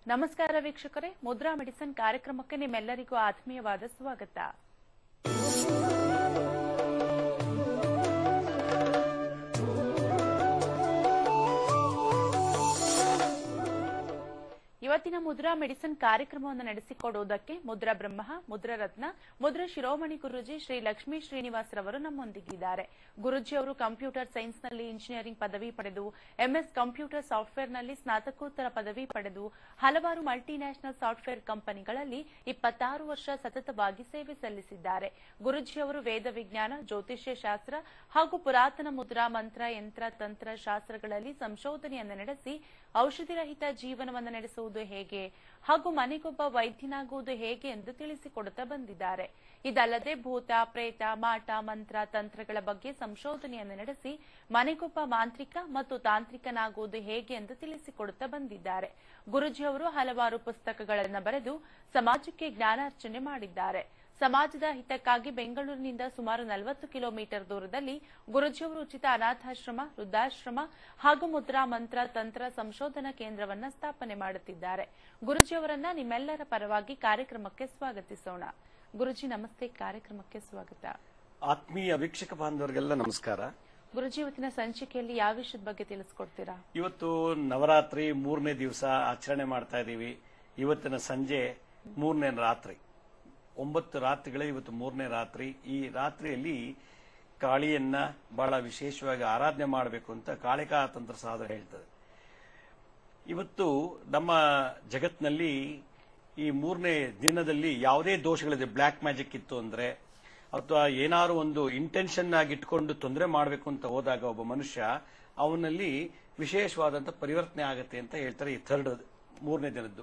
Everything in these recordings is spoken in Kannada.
ನಮಸ್ಕಾರ ವೀಕ್ಷಕರೇ ಮುದ್ರಾ ಮೆಡಿಸನ್ ಕಾರ್ಯಕ್ರಮಕ್ಕೆ ನಿಮ್ಮೆಲ್ಲರಿಗೂ ಆತ್ಮೀಯವಾದ ಸ್ವಾಗತ ಇವತ್ತಿನ ಮುದ್ರಾ ಮೆಡಿಸಿನ್ ಕಾರ್ಯಕ್ರಮವನ್ನು ನಡೆಸಿಕೊಡುವುದಕ್ಕೆ ಮುದ್ರಾ ಬ್ರಹ್ಮ ಮುದ್ರಾ ರತ್ನ ಮುದ್ರಾ ಶಿರೋಮಣಿ ಗುರುಜಿ ಶ್ರೀ ಲಕ್ಷ್ಮೀ ಶ್ರೀನಿವಾಸ್ ರವರು ನಮ್ಮೊಂದಿಗಿದ್ದಾರೆ ಗುರುಜಿ ಅವರು ಕಂಪ್ಯೂಟರ್ ಸೈನ್ಸ್ ನಲ್ಲಿ ಇಂಜಿನಿಯರಿಂಗ್ ಪದವಿ ಪಡೆದು ಎಂಎಸ್ ಕಂಪ್ಯೂಟರ್ ಸಾಫ್ಟ್ವೇರ್ ನಲ್ಲಿ ಸ್ನಾತಕೋತ್ತರ ಪದವಿ ಪಡೆದು ಹಲವಾರು ಮಲ್ಟಿನ್ಯಾಷನಲ್ ಸಾಫ್ಟ್ವೇರ್ ಕಂಪನಿಗಳಲ್ಲಿ ಇಪ್ಪತ್ತಾರು ವರ್ಷ ಸತತವಾಗಿ ಸೇವೆ ಸಲ್ಲಿಸಿದ್ದಾರೆ ಗುರುಜಿ ಅವರು ವೇದ ವಿಜ್ಞಾನ ಜ್ಯೋತಿಷ್ಯ ಶಾಸ್ತ್ರ ಹಾಗೂ ಪುರಾತನ ಮುದ್ರಾ ಮಂತ್ರ ಯಂತ್ರ ತಂತ್ರ ಶಾಸ್ತ್ರಗಳಲ್ಲಿ ಸಂಶೋಧನೆಯನ್ನು ನಡೆಸಿ ಔಷಧಿ ರಹಿತ ಜೀವನವನ್ನು ನಡೆಸುವುದು ಹೇಗೆ ಹಾಗೂ ಮನೆಗೊಬ್ಬ ವೈದ್ಯನಾಗುವುದು ಹೇಗೆ ಎಂದು ತಿಳಿಸಿಕೊಡುತ್ತಾ ಬಂದಿದ್ದಾರೆ ಇದಲ್ಲದೆ ಭೂತ ಪ್ರೇತ ಮಾಟ ಮಂತ್ರ ತಂತ್ರಗಳ ಬಗ್ಗೆ ಸಂಶೋಧನೆಯನ್ನು ನಡೆಸಿ ಮನೆಗೊಬ್ಬ ಮಾಂತ್ರಿಕ ಮತ್ತು ತಾಂತ್ರಿಕನಾಗುವುದು ಹೇಗೆ ಎಂದು ತಿಳಿಸಿಕೊಡುತ್ತಾ ಬಂದಿದ್ದಾರೆ ಗುರುಜಿ ಅವರು ಹಲವಾರು ಪುಸ್ತಕಗಳನ್ನು ಬರೆದು ಸಮಾಜಕ್ಕೆ ಜ್ಞಾನಾರ್ಚನೆ ಮಾಡಿದ್ದಾರೆ ಸಮಾಜದ ಹಿತಕ್ಕಾಗಿ ಬೆಂಗಳೂರಿನಿಂದ ಸುಮಾರು ನಲವತ್ತು ಕಿಲೋಮೀಟರ್ ದೂರದಲ್ಲಿ ಗುರುಜಿಯವರು ಉಚಿತ ಅನಾಥಾಶ್ರಮ ವೃದ್ಧಾಶ್ರಮ ಹಾಗೂ ಮುದ್ರಾ ಮಂತ್ರ ತಂತ್ರ ಸಂಶೋಧನಾ ಕೇಂದ್ರವನ್ನ ಸ್ಥಾಪನೆ ಮಾಡುತ್ತಿದ್ದಾರೆ ಗುರುಜಿಯವರನ್ನ ನಿಮ್ಮೆಲ್ಲರ ಪರವಾಗಿ ಕಾರ್ಯಕ್ರಮಕ್ಕೆ ಸ್ವಾಗತಿಸೋಣ ಗುರುಜಿ ನಮಸ್ತೆ ಕಾರ್ಯಕ್ರಮಕ್ಕೆ ಸ್ವಾಗತ ಆತ್ಮೀಯ ವೀಕ್ಷಕ ಬಾಂಧವರಿಗೆಲ್ಲ ನಮಸ್ಕಾರ ಗುರುಜಿ ಇವತ್ತಿನ ಸಂಚಿಕೆಯಲ್ಲಿ ಯಾವ ವಿಷಯದ ಬಗ್ಗೆ ತಿಳಿಸ್ಕೊಡ್ತೀರಾ ಇವತ್ತು ನವರಾತ್ರಿ ಮೂರನೇ ದಿವಸ ಆಚರಣೆ ಮಾಡ್ತಾ ಇದ್ದೀವಿ ಇವತ್ತಿನ ಸಂಜೆ ಮೂರನೇ ರಾತ್ರಿ ಒಂಬತ್ತು ರಾತ್ರಿಗಳೇ ಇವತ್ತು ಮೂರನೇ ರಾತ್ರಿ ಈ ರಾತ್ರಿಯಲ್ಲಿ ಕಾಳಿಯನ್ನ ಬಹಳ ವಿಶೇಷವಾಗಿ ಆರಾಧನೆ ಮಾಡಬೇಕು ಅಂತ ಕಾಳಿಕಾ ತಂತ್ರ ಸಾಧನೆ ಹೇಳ್ತದೆ ಇವತ್ತು ನಮ್ಮ ಜಗತ್ನಲ್ಲಿ ಈ ಮೂರನೇ ದಿನದಲ್ಲಿ ಯಾವುದೇ ದೋಷಗಳಿದೆ ಬ್ಲ್ಯಾಕ್ ಮ್ಯಾಜಿಕ್ ಇತ್ತು ಅಂದ್ರೆ ಅಥವಾ ಏನಾದ್ರು ಒಂದು ಇಂಟೆನ್ಷನ್ ಆಗಿ ಇಟ್ಕೊಂಡು ತೊಂದರೆ ಮಾಡಬೇಕು ಅಂತ ಹೋದಾಗ ಒಬ್ಬ ಮನುಷ್ಯ ಅವನಲ್ಲಿ ವಿಶೇಷವಾದಂತ ಪರಿವರ್ತನೆ ಆಗುತ್ತೆ ಅಂತ ಹೇಳ್ತಾರೆ ಈ ಥರ್ಡ್ ಮೂರನೇ ದಿನದ್ದು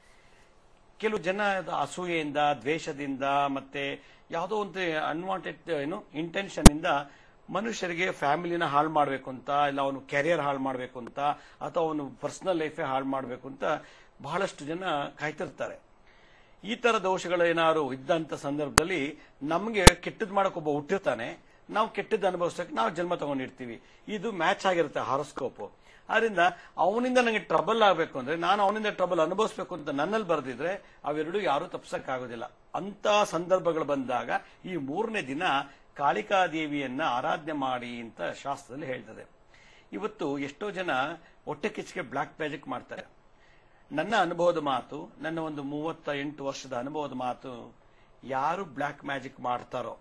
ಕೆಲವು ಜನ ಅಸೂಯೆಯಿಂದ ದ್ವೇಷದಿಂದ ಮತ್ತೆ ಯಾವುದೋ ಒಂದು ಅನ್ವಾಂಟೆಡ್ ಏನು ಇಂಟೆನ್ಷನ್ ಇಂದ ಮನುಷ್ಯರಿಗೆ ಫ್ಯಾಮಿಲಿನ ಹಾಳು ಮಾಡಬೇಕು ಅಂತ ಇಲ್ಲ ಅವನು ಕೆರಿಯರ್ ಹಾಳು ಮಾಡಬೇಕು ಅಂತ ಅಥವಾ ಅವನು ಪರ್ಸನಲ್ ಲೈಫೇ ಹಾಳು ಮಾಡಬೇಕು ಅಂತ ಬಹಳಷ್ಟು ಜನ ಕಾಯ್ತಿರ್ತಾರೆ ಈ ತರ ದೋಷಗಳು ಏನಾದ್ರು ಇದ್ದಂತ ಸಂದರ್ಭದಲ್ಲಿ ನಮಗೆ ಕೆಟ್ಟದ್ ಮಾಡಕ್ ಒಬ್ಬ ಹುಟ್ಟಿರ್ತಾನೆ ನಾವು ಕೆಟ್ಟದ್ದು ಅನುಭವಿಸಕ್ಕೆ ನಾವು ಜನ್ಮ ತಗೊಂಡಿರ್ತೀವಿ ಇದು ಮ್ಯಾಚ್ ಆಗಿರುತ್ತೆ ಹಾರೋಸ್ಕೋಪ್ ಆದ್ರಿಂದ ಅವನಿಂದ ನನಗೆ ಟ್ರಬಲ್ ಆಗಬೇಕು ಅಂದ್ರೆ ನಾನು ಅವನಿಂದ ಟ್ರಬಲ್ ಅನುಭವಿಸಬೇಕು ಅಂತ ನನ್ನಲ್ಲಿ ಬರೆದಿದ್ರೆ ಅವೆರಡು ಯಾರು ತಪ್ಸಕ್ಕಾಗೋದಿಲ್ಲ ಅಂತ ಸಂದರ್ಭಗಳು ಬಂದಾಗ ಈ ಮೂರನೇ ದಿನ ಕಾಳಿಕಾದೇವಿಯನ್ನ ಆರಾಧನೆ ಮಾಡಿ ಅಂತ ಶಾಸ್ತ್ರದಲ್ಲಿ ಹೇಳ್ತದೆ ಇವತ್ತು ಎಷ್ಟೋ ಜನ ಹೊಟ್ಟೆ ಕಿಚ್ಚಿಗೆ ಬ್ಲಾಕ್ ಮ್ಯಾಜಿಕ್ ಮಾಡ್ತಾರೆ ನನ್ನ ಅನುಭವದ ಮಾತು ನನ್ನ ಒಂದು ಮೂವತ್ತ ಎಂಟು ವರ್ಷದ ಅನುಭವದ ಮಾತು ಯಾರು ಬ್ಲಾಕ್ ಮ್ಯಾಜಿಕ್ ಮಾಡ್ತಾರೋ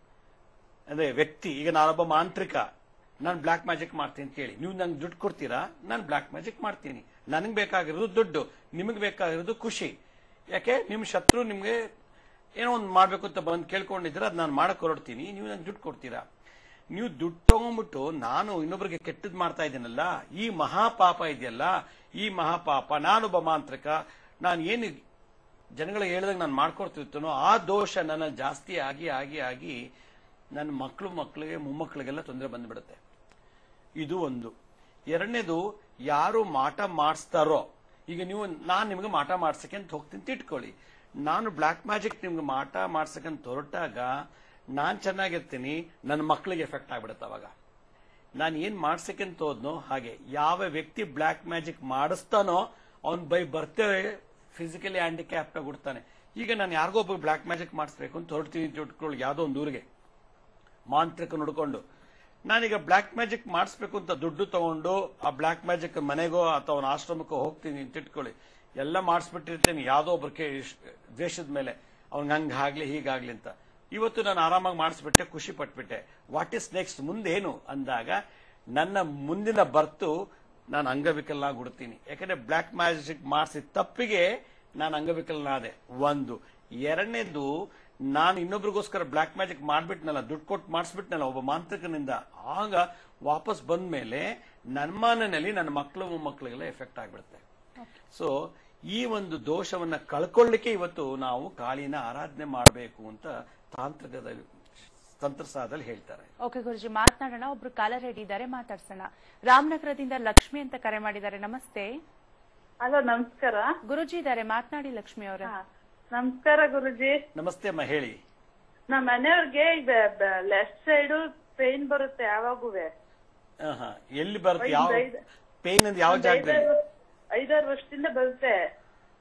ಅಂದ್ರೆ ವ್ಯಕ್ತಿ ಈಗ ನಾನೊಬ್ಬ ಮಾಂತ್ರಿಕ ನಾನು ಬ್ಲಾಕ್ ಮ್ಯಾಜಿಕ್ ಮಾಡ್ತೀನಿ ಅಂತ ಹೇಳಿ ನೀವು ನಂಗೆ ದುಡ್ಡು ಕೊಡ್ತೀರಾ ನಾನು ಬ್ಲಾಕ್ ಮ್ಯಾಜಿಕ್ ಮಾಡ್ತೀನಿ ನನಗೆ ಬೇಕಾಗಿರೋದು ದುಡ್ಡು ನಿಮಗೆ ಬೇಕಾಗಿರೋದು ಖುಷಿ ಯಾಕೆ ನಿಮ್ ಶತ್ರು ನಿಮ್ಗೆ ಏನೋ ಒಂದು ಮಾಡ್ಬೇಕು ಅಂತ ಬಂದು ಕೇಳ್ಕೊಂಡಿದ್ರೆ ಅದು ನಾನು ಮಾಡಕ್ ಹೊರಡ್ತೀನಿ ನೀವು ನಂಗೆ ದುಡ್ಡು ಕೊಡ್ತೀರಾ ನೀವು ದುಡ್ಡು ತಗೊಂಡ್ಬಿಟ್ಟು ನಾನು ಇನ್ನೊಬ್ಬರಿಗೆ ಕೆಟ್ಟದ್ ಮಾಡ್ತಾ ಇದ್ದೀನಲ್ಲ ಈ ಮಹಾಪಾಪ ಇದೆಯಲ್ಲ ಈ ಮಹಾಪಾಪ ನಾನೊಬ್ಬ ಮಾಂತ್ರಿಕ ನಾನು ಏನು ಜನಗಳಿಗೆ ಹೇಳ್ದಾಗ ನಾನು ಮಾಡ್ಕೊಡ್ತಿರ್ತೀನೋ ಆ ದೋಷ ನನ್ನ ಜಾಸ್ತಿ ಆಗಿ ಆಗಿ ಆಗಿ ನನ್ನ ಮಕ್ಕಳು ಮಕ್ಕಳಿಗೆ ಮೊಮ್ಮಕ್ಕಳಿಗೆಲ್ಲ ತೊಂದರೆ ಬಂದ್ಬಿಡುತ್ತೆ ಇದು ಒಂದು ಎರಡನೇದು ಯಾರು ಮಾಟ ಮಾಡಿಸ್ತಾರೋ ಈಗ ನೀವು ನಾನು ನಿಮಗೆ ಮಾಟ ಮಾಡ್ಸಕ್ಕೆ ಅಂತ ಹೋಗ್ತೀನಿ ಅಂತ ಇಟ್ಕೊಳ್ಳಿ ನಾನು ಬ್ಲಾಕ್ ಮ್ಯಾಜಿಕ್ ನಿಮ್ಗೆ ಮಾಟ ಮಾಡ್ಸಕ್ಕಂತ ಹೊರಟಾಗ ನಾನ್ ಚೆನ್ನಾಗಿರ್ತೀನಿ ನನ್ನ ಮಕ್ಕಳಿಗೆ ಎಫೆಕ್ಟ್ ಆಗ್ಬಿಡುತ್ತೆ ಅವಾಗ ನಾನು ಏನ್ ಮಾಡ್ಸಕ್ಕೆ ಅಂತ ಹೋದ್ನೋ ಹಾಗೆ ಯಾವ ವ್ಯಕ್ತಿ ಬ್ಲಾಕ್ ಮ್ಯಾಜಿಕ್ ಮಾಡಿಸ್ತಾನೋ ಅವ್ನ್ ಬೈ ಬರ್ತೇವೆ ಫಿಸಿಕಲಿ ಹ್ಯಾಂಡಿಕ್ಯಾಪ್ಟ್ ಆಗಿಬಿಡ್ತಾನೆ ಈಗ ನಾನು ಯಾರಿಗೋ ಒಬ್ಬ ಬ್ಲಾಕ್ ಮ್ಯಾಜಿಕ್ ಮಾಡಿಸ್ಬೇಕು ಅಂತ ಹೊರಡ್ತೀನಿ ಅಂತ ಇಟ್ಕೊಳ್ಳಿ ಯಾವುದೋ ಒಂದು ಊರಿಗೆ ಮಾಂತ್ರಿಕ ನೋಡ್ಕೊಂಡು ನಾನೀಗ ಬ್ಲಾಕ್ ಮ್ಯಾಜಿಕ್ ಮಾಡಿಸ್ಬೇಕು ಅಂತ ದುಡ್ಡು ತಗೊಂಡು ಆ ಬ್ಲಾಕ್ ಮ್ಯಾಜಿಕ್ ಮನೆಗೋ ಅಥವಾ ಅವನ ಆಶ್ರಮಕ್ಕೋ ಹೋಗ್ತೀನಿ ಅಂತ ಇಟ್ಕೊಳ್ಳಿ ಎಲ್ಲ ಮಾಡಿಸ್ಬಿಟ್ಟಿರ್ತೇನೆ ಯಾವುದೋ ಒಬ್ಬರಿಗೆ ದ್ವೇಷದ ಮೇಲೆ ಅವ್ನಿಗೆ ಹಂಗ ಆಗ್ಲಿ ಹೀಗಾಗ್ಲಿ ಅಂತ ಇವತ್ತು ನಾನು ಆರಾಮಾಗಿ ಮಾಡಿಸ್ಬಿಟ್ಟೆ ಖುಷಿ ಪಟ್ಬಿಟ್ಟೆ ವಾಟ್ ಇಸ್ ನೆಕ್ಸ್ಟ್ ಮುಂದೇನು ಅಂದಾಗ ನನ್ನ ಮುಂದಿನ ಬರ್ತು ನಾನು ಅಂಗವಿಕಲನಾಗ್ಬಿಡ್ತೀನಿ ಯಾಕಂದ್ರೆ ಬ್ಲಾಕ್ ಮ್ಯಾಜಿಕ್ ಮಾಡಿಸಿದ ತಪ್ಪಿಗೆ ನಾನು ಅಂಗವಿಕಲನಾದೆ ಒಂದು ಎರಡನೇದು ನಾನು ಇನ್ನೊಬ್ರಿಗೋಸ್ಕರ ಬ್ಲಾಕ್ ಮ್ಯಾಜಿಕ್ ಮಾಡ್ಬಿಟ್ನಲ್ಲ ದುಡ್ಡು ಕೊಟ್ಟು ಮಾಡಿಸ್ಬಿಟ್ನಲ್ಲ ಒಬ್ಬ ಮಾಂತ್ರಿಕನಿಂದ ಆಗ ವಾಪಸ್ ಬಂದ ಮೇಲೆ ನನ್ನ ಮನೆಯಲ್ಲಿ ನನ್ನ ಮಕ್ಕಳು ಮೊಮ್ಮಕ್ಕಳಿಗೆಲ್ಲ ಎಫೆಕ್ಟ್ ಆಗ್ಬಿಡುತ್ತೆ ಸೊ ಈ ಒಂದು ದೋಷವನ್ನ ಕಳ್ಕೊಳ್ಳಿಕ್ಕೆ ಇವತ್ತು ನಾವು ಕಾಳಿನ ಆರಾಧನೆ ಮಾಡಬೇಕು ಅಂತ ತಾಂತ್ರಿಕದಲ್ಲಿ ತಂತ್ರಸಾದಲ್ಲಿ ಹೇಳ್ತಾರೆ ಓಕೆ ಗುರುಜಿ ಮಾತನಾಡೋಣ ಒಬ್ರು ಕಾಲರ್ ರೆಡಿ ಇದ್ದಾರೆ ಮಾತಾಡ್ಸೋಣ ರಾಮನಗರದಿಂದ ಲಕ್ಷ್ಮಿ ಅಂತ ಕರೆ ಮಾಡಿದ್ದಾರೆ ನಮಸ್ತೆ ಹಲೋ ನಮಸ್ಕಾರ ಗುರುಜಿ ಇದ್ದಾರೆ ಮಾತನಾಡಿ ಲಕ್ಷ್ಮಿ ಅವರ ಹಾ, ನಮಸ್ಕಾರ ಗುರುಜಿ ನಮಸ್ತೆ ಅಮ್ಮ ಹೇಳಿ ನಮ್ಮ ಮನೆಯವ್ರಿಗೆ ಲೆಫ್ಟ್ ಸೈಡ್ ಪೇನ್ ಬರುತ್ತೆ ಯಾವಾಗುವೆ ಆಹಾ. ಎಲ್ಲಿ ಬರುತ್ತೆ ಯಾವ ಒಂದ್ ಐದು- ಪೇನ್ ಅಂದ್ರೆ ಯಾವ ಒಂದ್ ಜಾಗದಲ್ಲಿ ಐದಾರು ಐದಾರು ವರ್ಷದಿಂದ ಬರುತ್ತೆ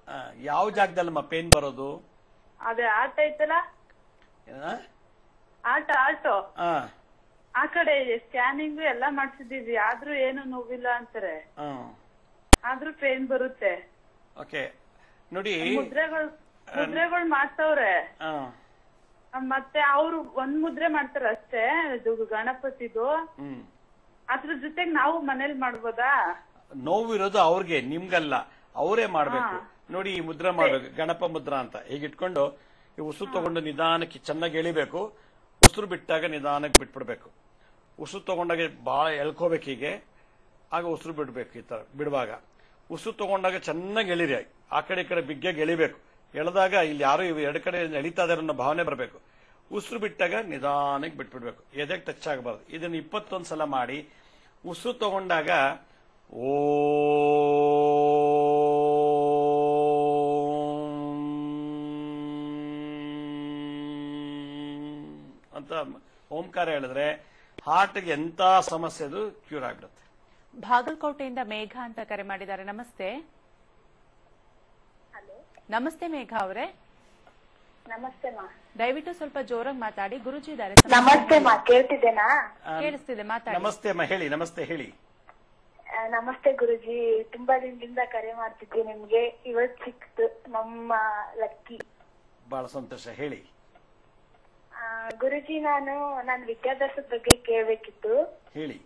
ಆ, ಯಾವ ಜಾಗದಲ್ಲಮ್ಮ ಪೇನ್ ಬರೋದು ಅದೇ ಆಟ ಐತಲ್ಲ ಆ? ಆಟ ಆಟೋ ಆ, ಆ ಕಡೆ ಸ್ಕ್ಯಾನಿಂಗ್ ಎಲ್ಲ ಮಾಡ್ಸಿದೀವಿ ಆದ್ರೂ ಏನು ನೋವಿಲ್ಲ ಅಂತಾರೆ ಆ. ಆದ್ರೂ ಪೇನ್ ಬರುತ್ತೆ ಓಕೆ ನೋಡಿ ಮುದ್ರೆಗಳು ಮುದ್ರೆಗಳು ಮಾಡ್ತವ್ರೆ ಆ, ಮತ್ತೆ ಅವ್ರು ಒಂದ್ ಮುದ್ರೆ ಮಾಡ್ತಾರ ಅಷ್ಟೇ ಇದು ಗಣಪತಿದು ಹ್ಮ್ ಅದ್ರ ಜೊತೆಗ್ ನಾವು ಮನೇಲಿ ಮಾಡ್ಬೋದಾ ನೋವಿರೋದು ಅವ್ರಿಗೆ ನಿಮ್ಗಲ್ಲ ಅವರೇ ಮಾಡ್ಬೇಕು ನೋಡಿ ಈ ಮುದ್ರಾ ಮಾಡ್ಬೇಕು ಗಣಪ ಮುದ್ರಾ ಅಂತ ಹೀಗೆ ಇಟ್ಕೊಂಡು ಈ ಉಸಿರು ತಗೊಂಡು ನಿಧಾನಕ್ಕೆ ಚೆನ್ನಾಗಿ ಎಳಿಬೇಕು ಉಸಿರು ಬಿಟ್ಟಾಗ ನಿಧಾನಕ್ಕೆ ಬಿಟ್ಬಿಡ್ಬೇಕು ಉಸಿರು ತಗೊಂಡಾಗ ಬಹಳ ಎಳ್ಕೋಬೇಕು ಹೀಗೆ ಆಗ ಉಸಿರು ಬಿಡ್ಬೇಕು ಈ ತರ ಬಿಡುವಾಗ ಉಸಿರು ತಗೊಂಡಾಗ ಚೆನ್ನಾಗಿ ಎಳಿರಿ ಆ ಕಡೆ ಈ ಕಡೆ ಬಿಗ್ಗಾಗಿ ಎಳಿಬೇಕು ಎಳೆದಾಗ ಇಲ್ಲಿ ಯಾರು ಇವ್ ಎರಡು ಕಡೆ ಎಳಿತಾ ಇದಾರೆ ಅನ್ನೋ ಭಾವನೆ ಬರಬೇಕು ಉಸಿರು ಬಿಟ್ಟಾಗ ನಿಧಾನಕ್ಕೆ ಬಿಟ್ಬಿಡ್ಬೇಕು ಎದೆಗೆ ಟಚ್ ಆಗಬಾರ್ದು ಇದನ್ನ ಇಪ್ಪತ್ತೊಂದು ಸಲ ಮಾಡಿ ಉಸಿರು ತಗೊಂಡಾಗ ಓಂ ಅಂತ ಓಂಕಾರ ಹೇಳಿದ್ರೆ ಹಾರ್ಟ್ಗೆ ಎಂತ ಸಮಸ್ಯೆ ಅದು ಕ್ಯೂರ್ ಆಗ್ಬಿಡುತ್ತೆ ಬಾಗಲಕೋಟೆಯಿಂದ ಮೇಘ ಅಂತ ಕರೆ ಮಾಡಿದ್ದಾರೆ ನಮಸ್ತೆ ನಮಸ್ತೆ ಮೇಘ ಅವರೇ ನಮಸ್ತೆ ಮಾ ದಯವಿಟ್ಟು ಸ್ವಲ್ಪ ಜೋರಾಗಿ ಮಾತಾಡಿ ಗುರುಜಿ ಇದ್ದಾರೆ ನಮಸ್ತೆ ಮಾ ಕೇಳ್ತಿದ್ದೇನಾ ಆ, ಕೇಳಿಸ್ತಿದೆ ಮಾತಾಡಿ ನಮಸ್ತೆ ಅಮ್ಮ ಹೇಳಿ ನಮಸ್ತೆ ಹೇಳಿ ಆ, ನಮಸ್ತೆ ಗುರುಜಿ ತುಂಬಾ ದಿನದಿಂದ ಕರೆ ಮಾಡ್ತಿದ್ವಿ ನಿಮ್ಗೆ ಇವತ್ ಸಿಕ್ತು ನಮ್ಮ ಲಕ್ಕಿ ಬಹಳ ಸಂತೋಷ ಹೇಳಿ ಆ, ಗುರುಜಿ ನಾನು ನನ್ನ ವಿದ್ಯಾಭ್ಯಾಸದ ಬಗ್ಗೆ ಕೇಳ್ಬೇಕಿತ್ತು ಹೇಳಿ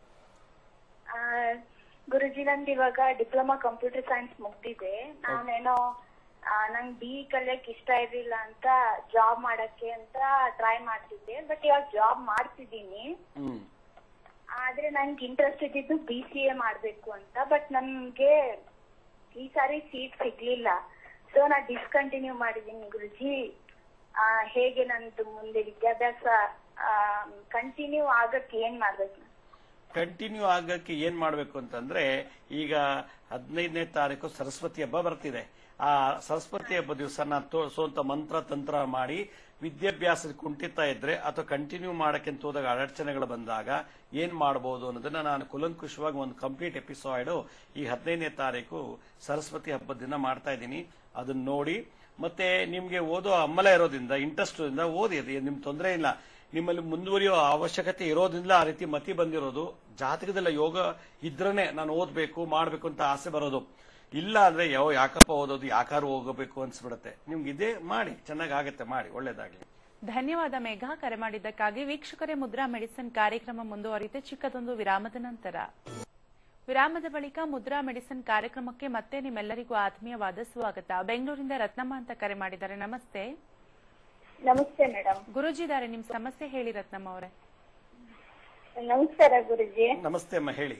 ಆ, ಗುರುಜಿ ನಂದು ಇವಾಗ ಡಿಪ್ಲೊಮಾ ಕಂಪ್ಯೂಟರ್ ಸೈನ್ಸ್ ಮುಗ್ದಿದೆ ನಾನೇನೋ ಆ, ನಂಗ್ ಬಿ ಕಲಿಯಕ್ ಇಷ್ಟ ಇರ್ಲಿಲ್ಲ ಅಂತ ಜಾಬ್ ಮಾಡಕ್ಕೆ ಅಂತ ಟ್ರೈ ಮಾಡ್ತಿದ್ದೆ ಬಟ್ ಇವಾಗ ಜಾಬ್ ಮಾಡ್ತಿದ್ದೀನಿ ಹ್ಮ್ ಆದ್ರೆ ನನ್ಗೆ ಇಂಟ್ರೆಸ್ಟ್ ಇದ್ದಿದ್ದು ಬಿ ಸಿ ಎ ಮಾಡ್ಬೇಕು ಅಂತ ಬಟ್ ನನ್ಗೆ ಈ ಸಾರಿ ಸೀಟ್ ಸಿಗ್ಲಿಲ್ಲ ಸೊ ನಾ ಡಿಸ್ಕಂಟಿನ್ಯೂ ಮಾಡಿದೀನಿ ಗುರುಜಿ ಆ, ಹೇಗೆ ನಂದು ಮುಂದೆ ವಿದ್ಯಾಭ್ಯಾಸ ಕಂಟಿನ್ಯೂ ಆಗಕ್ಕೆ ಏನ್ ಮಾಡ್ಬೇಕು ಕಂಟಿನ್ಯೂ ಆಗಕ್ಕೆ ಏನ್ ಮಾಡ್ಬೇಕು ಅಂತಂದ್ರೆ ಈಗ ಹದಿನೈದನೇ ತಾರೀಕು ಸರಸ್ವತಿ ಹಬ್ಬ ಬರ್ತಿದೆ ಆ ಸರಸ್ವತಿ ಹಬ್ಬ ದಿವಸ ನಾನು ತೋರಿಸುವಂತ ಮಂತ್ರ ತಂತ್ರ ಮಾಡಿ ವಿದ್ಯಾಭ್ಯಾಸ ಕುಂಠಿತ ಇದ್ರೆ ಅಥವಾ ಕಂಟಿನ್ಯೂ ಮಾಡಕ್ಕೆ ಅಂತ ಹೋದಾಗ ಅಡಚಣೆಗಳು ಬಂದಾಗ ಏನ್ ಮಾಡಬಹುದು ಅನ್ನೋದನ್ನ ನಾನು ಕುಲಂಕುಷವಾಗಿ ಒಂದು ಕಂಪ್ಲೀಟ್ ಎಪಿಸೋಡ್ ಈ ಹದಿನೈದನೇ ತಾರೀಕು ಸರಸ್ವತಿ ಹಬ್ಬದ ದಿನ ಮಾಡ್ತಾ ಇದ್ದೀನಿ ಅದನ್ನ ನೋಡಿ ಮತ್ತೆ ನಿಮ್ಗೆ ಓದೋ ಹಮ್ಮಲ ಇರೋದ್ರಿಂದ ಇಂಟ್ರೆಸ್ಟ್ ಇಂದ ಓದಿ ಅದು ನಿಮ್ ತೊಂದರೆ ಇಲ್ಲ ನಿಮ್ಮಲ್ಲಿ ಮುಂದುವರಿಯೋ ಅವಶ್ಯಕತೆ ಇರೋದ್ರಿಂದ ಆ ರೀತಿ ಮತಿ ಬಂದಿರೋದು ಜಾತಕದಲ್ಲ ಯೋಗ ಇದ್ರನೆ ನಾನು ಓದ್ಬೇಕು ಮಾಡ್ಬೇಕು ಅಂತ ಆಸೆ ಬರೋದು ಇಲ್ಲ ಅಂದ್ರೆ ಯೋ ಯಾಕಪ್ಪ ಓದೋದು ಯಾಕಾರು ಹೋಗಬೇಕು ಅನ್ಸ್ಬಿಡುತ್ತೆ ನಿಮ್ಗೆ ಇದೇ ಮಾಡಿ ಚೆನ್ನಾಗಿ ಆಗತ್ತೆ ಮಾಡಿ ಒಳ್ಳೇದಾಗ್ಲಿ ಧನ್ಯವಾದ ಮೇಘ ಕರೆ ಮಾಡಿದ್ದಕ್ಕಾಗಿ ವೀಕ್ಷಕರೇ ಮುದ್ರಾ ಮೆಡಿಸಿನ್ ಕಾರ್ಯಕ್ರಮ ಮುಂದುವರಿಯುತ್ತೆ ಚಿಕ್ಕದೊಂದು ವಿರಾಮದ ನಂತರ ವಿರಾಮದ ಬಳಿಕ ಮುದ್ರಾ ಮೆಡಿಸಿನ್ ಕಾರ್ಯಕ್ರಮಕ್ಕೆ ಮತ್ತೆ ನಿಮ್ಮೆಲ್ಲರಿಗೂ ಆತ್ಮೀಯವಾದ ಸ್ವಾಗತ ಬೆಂಗಳೂರಿಂದ ರತ್ನಮ್ಮ ಅಂತ ಕರೆ ಮಾಡಿದ್ದಾರೆ ನಮಸ್ತೆ ನಮಸ್ತೆ ಮೇಡಮ್ ಗುರುಜಿ ಇದ್ದಾರೆ ನಿಮ್ ಸಮಸ್ಯೆ ಹೇಳಿ ರತ್ನಮ್ಮ ಅವರೇ ನಮಸ್ಕಾರ ಗುರುಜಿ ನಮಸ್ತೆ ಅಮ್ಮ ಹೇಳಿ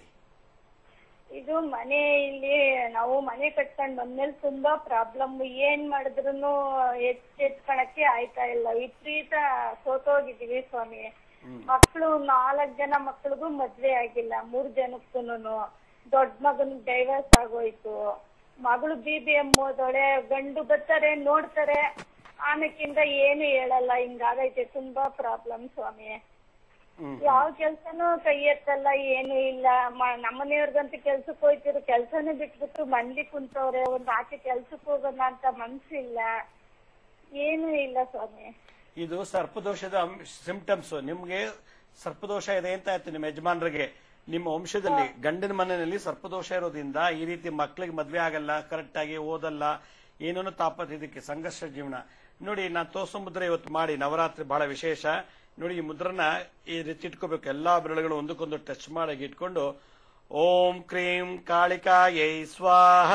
ಇದು ಮನೆ ಇಲ್ಲಿ ನಾವು ಮನೆ ಕಟ್ಕೊಂಡ್ ಬಂದ್ಮೇಲೆ ತುಂಬಾ ಪ್ರಾಬ್ಲಮ್ ಏನ್ ಮಾಡಿದ್ರು ಎಚ್ಚೆತ್ಕೊಳಕ್ಕೆ ಆಯ್ತಾ ಇಲ್ಲ ವಿಪರೀತ ಸೋತೋಗಿದೀವಿ ಸ್ವಾಮಿ ಮಕ್ಳು ನಾಲ್ಕ್ ಜನ ಮಕ್ಳಿಗೂ ಮದ್ವೆ ಆಗಿಲ್ಲ ಮೂರ್ ಜನಕ್ಕೂನು ದೊಡ್ಡ ಮಗನ್ ಡೈವರ್ಸ್ ಆಗೋಯ್ತು ಮಗಳು ಬಿ ಬಿ ಎಂ ಓದೋಳೆ ಗಂಡು ಬರ್ತಾರೆ ನೋಡ್ತಾರೆ ಆಮೇಕಿಂದ ಏನು ಹೇಳಲ್ಲ ಹಿಂಗಾಗೈತೆ ತುಂಬಾ ಪ್ರಾಬ್ಲಮ್ ಸ್ವಾಮಿ ಹ್ಮ್ ಯಾವ ಕೆಲ್ಸನೂ ಕೈ ಎತ್ತಲ್ಲ ಏನು ಇಲ್ಲ ಮ- ನಮ್ಮನೆಯವ್ರಿಗಂತೂ ಕೆಲ್ಸಕ್ಕೆ ಹೋಯ್ತಿರು ಕೆಲ್ಸನೇ ಬಿಟ್ಬಿಟ್ಟು ಮನ್ಲಿ ಕುಂತವ್ರೆ ಒಂದ್ ಆಚೆ ಕೆಲ್ಸಕ್ಕೆ ಹೋಗೋಣ ಅಂತ ಮನ್ಸಿಲ್ಲ ಏನು ಇಲ್ಲ ಸ್ವಾಮಿ ಇದು ಸರ್ಪದೋಷದ ಸಿಂಪ್ಟಮ್ಸ್ ನಿಮ್ಗೆ ಸರ್ಪದೋಷ ಇದೆ ಅಂತ ಆಯ್ತು ನಿಮ್ಮ ಯಜಮಾನರಿಗೆ ನಿಮ್ಮ ವಂಶದಲ್ಲಿ ಗಂಡನ ಮನೆಯಲ್ಲಿ ಸರ್ಪದೋಷ ಇರೋದ್ರಿಂದ ಈ ರೀತಿ ಮಕ್ಳಿಗೆ ಮದ್ವೆ ಆಗಲ್ಲ ಕರೆಕ್ಟ್ ಆಗಿ ಓದಲ್ಲ ಏನೇನೋ ತಾಪತ್ ಇದಕ್ಕೆ ಸಂಘರ್ಷ ಜೀವನ ನೋಡಿ ನಾ ತೋರ್ಸೋ ಮುದ್ರೆ ಇವತ್ತು ಮಾಡಿ ನವರಾತ್ರಿ ಬಹಳ ವಿಶೇಷ ನೋಡಿ ಈ ಮುದ್ರನ ಈ ರೀತಿ ಇಟ್ಕೋಬೇಕು ಎಲ್ಲಾ ಬೆರಳುಗಳು ಒಂದಕ್ಕೊಂದು ಟಚ್ ಮಾಡಿ ಇಟ್ಕೊಂಡು ಓಂ ಕ್ರೀಂ ಕಾಳಿಕಾಯೈ ಸ್ವಾಹ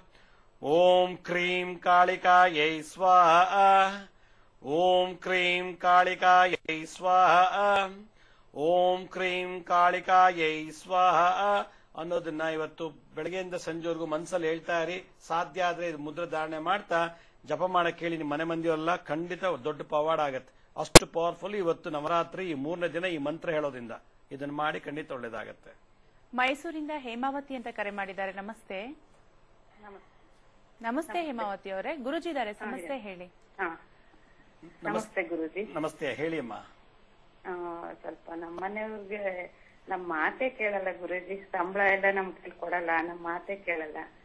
ಓಂ ಕ್ರೀಂ ಕಾಳಿಕಾಯೈ ಸ್ವಾಹ ಓಂ ಕ್ರೀಂ ಕಾಳಿಕಾಯೈ ಸ್ವಾಹ ಓಂ ಕ್ರೀಂ ಕಾಳಿಕಾಯೈ ಸ್ವಾಹ ಅನ್ನೋದನ್ನ ಇವತ್ತು ಬೆಳಗ್ಗೆಯಿಂದ ಸಂಜೆವರೆಗೂ ಮನಸ್ಸಲ್ಲಿ ಹೇಳ್ತಾ ಇರಿ ಸಾಧ್ಯ ಆದ್ರೆ ಇದು ಮುದ್ರೆ ಧಾರಣೆ ಮಾಡ್ತಾ ಜಪ ಮಾಡಕ್ ಹೇಳಿ ನಿಮ್ಮ ಮನೆ ಮಂದಿಯೆಲ್ಲ ಖಂಡಿತ ದೊಡ್ಡ ಪವಾಡ ಆಗತ್ತೆ ಅಷ್ಟು ಪವರ್ಫುಲ್ ಇವತ್ತು ನವರಾತ್ರಿ ಈ ಮೂರನೇ ದಿನ ಈ ಮಂತ್ರ ಹೇಳೋದ್ರಿಂದ ಇದನ್ನ ಮಾಡಿ ಖಂಡಿತ ಒಳ್ಳೇದಾಗತ್ತೆ ಮೈಸೂರಿಂದ ಹೇಮಾವತಿ ಅಂತ ಕರೆ ಮಾಡಿದ್ದಾರೆ ನಮಸ್ತೆ ನಮಸ್ತೆ ಹೇಮಾವತಿ ಅವರೇ ಗುರುಜಿ ಇದ್ದಾರೆ ಸಮಸ್ಯೆ ಹೇಳಿ ಹಾ ನಮಸ್ತೆ ಗುರುಜಿ ನಮಸ್ತೆ ಹೇಳಿ ಅಮ್ಮ ಆ, ಸ್ವಲ್ಪ ನಮ್ಮ ಮನೆಯವ್ರಿಗೆ ನಮ್ಮ ಮಾತೆ ಕೇಳಲ್ಲ ಗುರುಜಿ ಸಂಬಳ ಎಲ್ಲ ನಮ್ ಕೈಲಿ ಕೊಡಲ್ಲ ನಮ್ಮ ಮಾತೆ ಕೇಳಲ್ಲ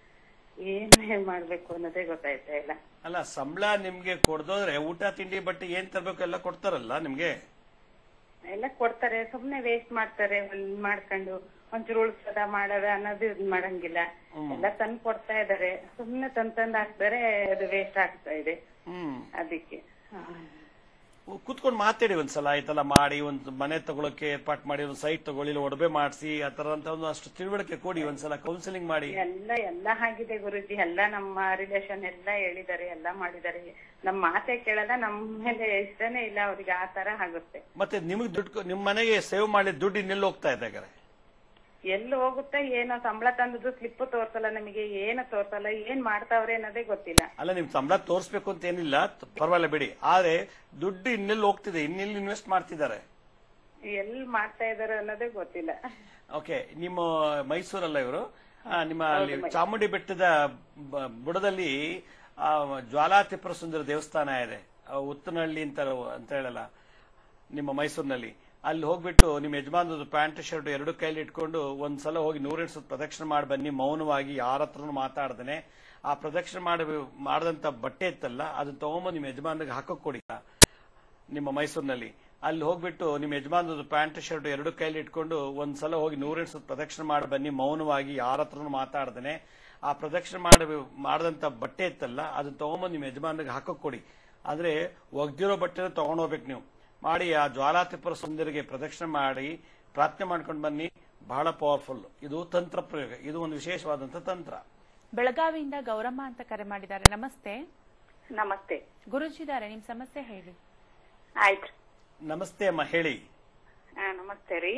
ಏನ್ ಏನ್ ಮಾಡ್ಬೇಕು ಅನ್ನೋದೇ ಗೊತ್ತಾಯ್ತಾ ಇಲ್ಲ ಅಲ್ಲ ಸಂಬಳ ನಿಮ್ಗೆ ಕೊಡ್ದೋದ್ರೆ ಊಟ ತಿಂಡಿ ಬಟ್ಟೆ ಏನ್ ತರಬೇಕು ಎಲ್ಲ ಕೊಡ್ತಾರಲ್ಲ ನಿಮ್ಗೆ ಎಲ್ಲ ಕೊಡ್ತಾರೆ ಸುಮ್ನೆ ವೇಸ್ಟ್ ಮಾಡ್ತಾರೆ ಒಂದ್ ಮಾಡ್ಕೊಂಡು ಒಂಚೂರು ಉಳ್ಸದ ಮಾಡದ ಅನ್ನೋದು ಇದ್ ಮಾಡಂಗಿಲ್ಲ ಎಲ್ಲ ತಂದ್ ಕೊಡ್ತಾ ಇದಾರೆ ಸುಮ್ನೆ ತಂದ್ ತಂದ್ ಹಾಕ್ತಾರೆ ಅದು ವೇಸ್ಟ್ ಆಗ್ತಾ ಇದೆ ಹ್ಮ್ ಅದಕ್ಕೆ ಹ. ಕೂತ್ಕೊಂಡು ಮಾತಾಡಿ ಒಂದ್ಸಲ ಆಯ್ತಲ್ಲ ಮಾಡಿ ಒಂದು ಮನೆ ತಗೊಳಕ್ಕೆ ಏರ್ಪಾಟ್ ಮಾಡಿ ಒಂದು ಸೈಟ್ ತಗೊಳ್ಳಿ ಇಲ್ಲ ಒಡವೆ ಮಾಡಿಸಿ ಆ ತರ ಅಂತ ಒಂದು ಅಷ್ಟು ತಿಳುವಳಿಕೆ ಕೊಡಿ ಒಂದ್ಸಲ ಕೌನ್ಸಿಲಿಂಗ್ ಮಾಡಿ ಎಲ್ಲ ಎಲ್ಲ ಆಗಿದೆ ಗುರುಜಿ ಎಲ್ಲ ನಮ್ಮ ರಿಲೇಶನ್ ಎಲ್ಲ ಹೇಳಿದ್ದಾರೆ ಎಲ್ಲ ಮಾಡಿದ್ದಾರೆ ನಮ್ ಮಾತೆ ಕೇಳಲ್ಲ ನಮ್ ಮೇಲೆ ಇಷ್ಟನೇ ಇಲ್ಲ ಅವ್ರಿಗೆ ಆ ತರ ಆಗುತ್ತೆ ಮತ್ತೆ ನಿಮಗೆ ದುಡ್ಡು ನಿಮ್ ಮನೆಗೆ ಸೇವ್ ಮಾಡಿ ದುಡ್ಡು ಇನ್ನೆಲ್ಲ ಹೋಗ್ತಾ ಇದೆ ಹಾಗಾದ್ರೆ ಎಲ್ಲಿ ಹೋಗುತ್ತೆ ಏನೋ ಸಂಬಳ ತಂದದ್ದು ಸ್ಲಿಪ್ ತೋರ್ಸಲ್ಲ ನಮಗೆ ಏನು ತೋರ್ಸಲ್ಲ ಏನ್ ಮಾಡ್ತಾವ್ರೆ ಅನ್ನೋದೇ ಗೊತ್ತಿಲ್ಲ ಅಲ್ಲ ನಿಮ್ ಸಂಬಳ ತೋರಿಸ್ಬೇಕು ಅಂತ ಏನಿಲ್ಲ ತ- ಪರವಾಗಿಲ್ಲ ಬಿಡಿ ಆದ್ರೆ ದುಡ್ಡು ಇನ್ನೆಲ್ಲಿ ಹೋಗ್ತಿದೆ ಇನ್ನೆಲ್ಲಿ ಇನ್ವೆಸ್ಟ್ ಮಾಡ್ತಿದ್ದಾರೆ ಎಲ್ಲಿ ಮಾಡ್ತಾ ಇದಾರೆ ಅನ್ನೋದೇ ಗೊತ್ತಿಲ್ಲ ಓಕೆ ನಿಮ್ಮ ಮೈಸೂರಲ್ಲ ಇವರು ಆ, ನಿಮ್ಮ ಅಲ್ಲಿ ಚಾಮುಂಡಿ ಬೆಟ್ಟದ ಬ- ಬುಡದಲ್ಲಿ ಆ, ಜ್ವಾಲಾ ತ್ರಿಪುರ ಸುಂದರ ದೇವಸ್ಥಾನ ಇದೆ ಆ, ಉತ್ತನಹಳ್ಳಿ ಅಂತ ಅಂತ ಹೇಳಲ್ಲ ನಿಮ್ಮ ಮೈಸೂರಿನಲ್ಲಿ ಅಲ್ಲಿ ಹೋಗ್ಬಿಟ್ಟು ನಿಮ್ಮ ಯಜಮಾನದ ಪ್ಯಾಂಟ್ ಶರ್ಟ್ ಎರಡು ಕೈಲಿ ಇಟ್ಕೊಂಡು ಒಂದ್ಸಲ ಹೋಗಿ ನೂರೆಂಟು ಸುತ್ತ ಪ್ರದಕ್ಷಿಣೆ ಮಾಡಿ ಬನ್ನಿ ಮೌನವಾಗಿ ಯಾರ ಹತ್ರನೂ ಮಾತಾಡ್ದೇನೆ ಆ ಪ್ರದಕ್ಷಿಣೆ ಮಾಡಿ ಮಾಡದಂತ ಬಟ್ಟೆ ಇತ್ತಲ್ಲ ಅದನ್ನ ತಗೊಂಬಂದು ನಿಮ್ಮ ಯಜಮಾನಿಗೆ ಹಾಕಕ್ ಕೊಡಿ ನಿಮ್ಮ ಮೈಸೂರಿನಲ್ಲಿ ಅಲ್ಲಿ ಹೋಗ್ಬಿಟ್ಟು ನಿಮ್ಮ ಯಜಮಾನದ ಪ್ಯಾಂಟ್ ಶರ್ಟ್ ಎರಡು ಕೈಲಿ ಇಟ್ಕೊಂಡು ಒಂದ್ಸಲ ಹೋಗಿ ನೂರೆಂಟು ಸುತ್ತ ಪ್ರದಕ್ಷಿಣೆ ಮಾಡಿ ಬನ್ನಿ ಮೌನವಾಗಿ ಯಾರ ಹತ್ರನೂ ಮಾತಾಡ್ದೇನೆ ಆ ಪ್ರದಕ್ಷಿಣೆ ಮಾಡಿ ಮಾಡದಂತ ಬಟ್ಟೆ ಇತ್ತಲ್ಲ ಅದನ್ನ ತಗೊಂಬಂದು ನಿಮ್ಮ ಯಜಮಾನಿಗೆ ಹಾಕಕ್ ಕೊಡಿ ಆದ್ರೆ ಒಗ್ದಿರೋ ಬಟ್ಟೆನ ತಗೊಂಡ್ ಹೋಗ್ಬೇಕು ನೀವು ಮಾಡಿ ಆ ಜ್ವಾಲಾ ತ್ರಿಪುರ ಸುಂದರಿಗೆ ಪ್ರದಕ್ಷಿಣೆ ಮಾಡಿ ಪ್ರಾರ್ಥನೆ ಮಾಡ್ಕೊಂಡು ಬನ್ನಿ ಬಹಳ ಪವರ್ಫುಲ್ ಇದು ತಂತ್ರ ಪ್ರಯೋಗ ಇದು ಒಂದು ವಿಶೇಷವಾದಂತ ತಂತ್ರ ಬೆಳಗಾವಿಯಿಂದ ಗೌರಮ್ಮ ಅಂತ ಕರೆ ಮಾಡಿದ್ದಾರೆ ನಮಸ್ತೆ ನಮಸ್ತೆ ಗುರುಜಿ ಇದಾರೆ ನಿಮ್ ಸಮಸ್ಯೆ ಹೇಳಿ ಆಯ್ತು ನಮಸ್ತೆ ಅಮ್ಮ ಹೇಳಿ ಆ, ನಮಸ್ತೆ ರೀ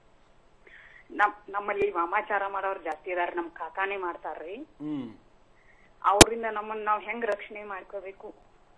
ನಮ್ ನಮ್ಮಲ್ಲಿ ವಾಮಾಚಾರ ಮಾಡೋರು ಜಾಸ್ತಿ ಇದಾರೆ ನಮ್ ಕಾಕಾನೇ ಮಾಡ್ತಾರ್ರಿ ಹ್ಮ್ ಅವರಿಂದ ನಮ್ಮನ್ನ ನಾವ್ ಹೆಂಗ್ ರಕ್ಷಣೆ ಮಾಡ್ಕೋಬೇಕು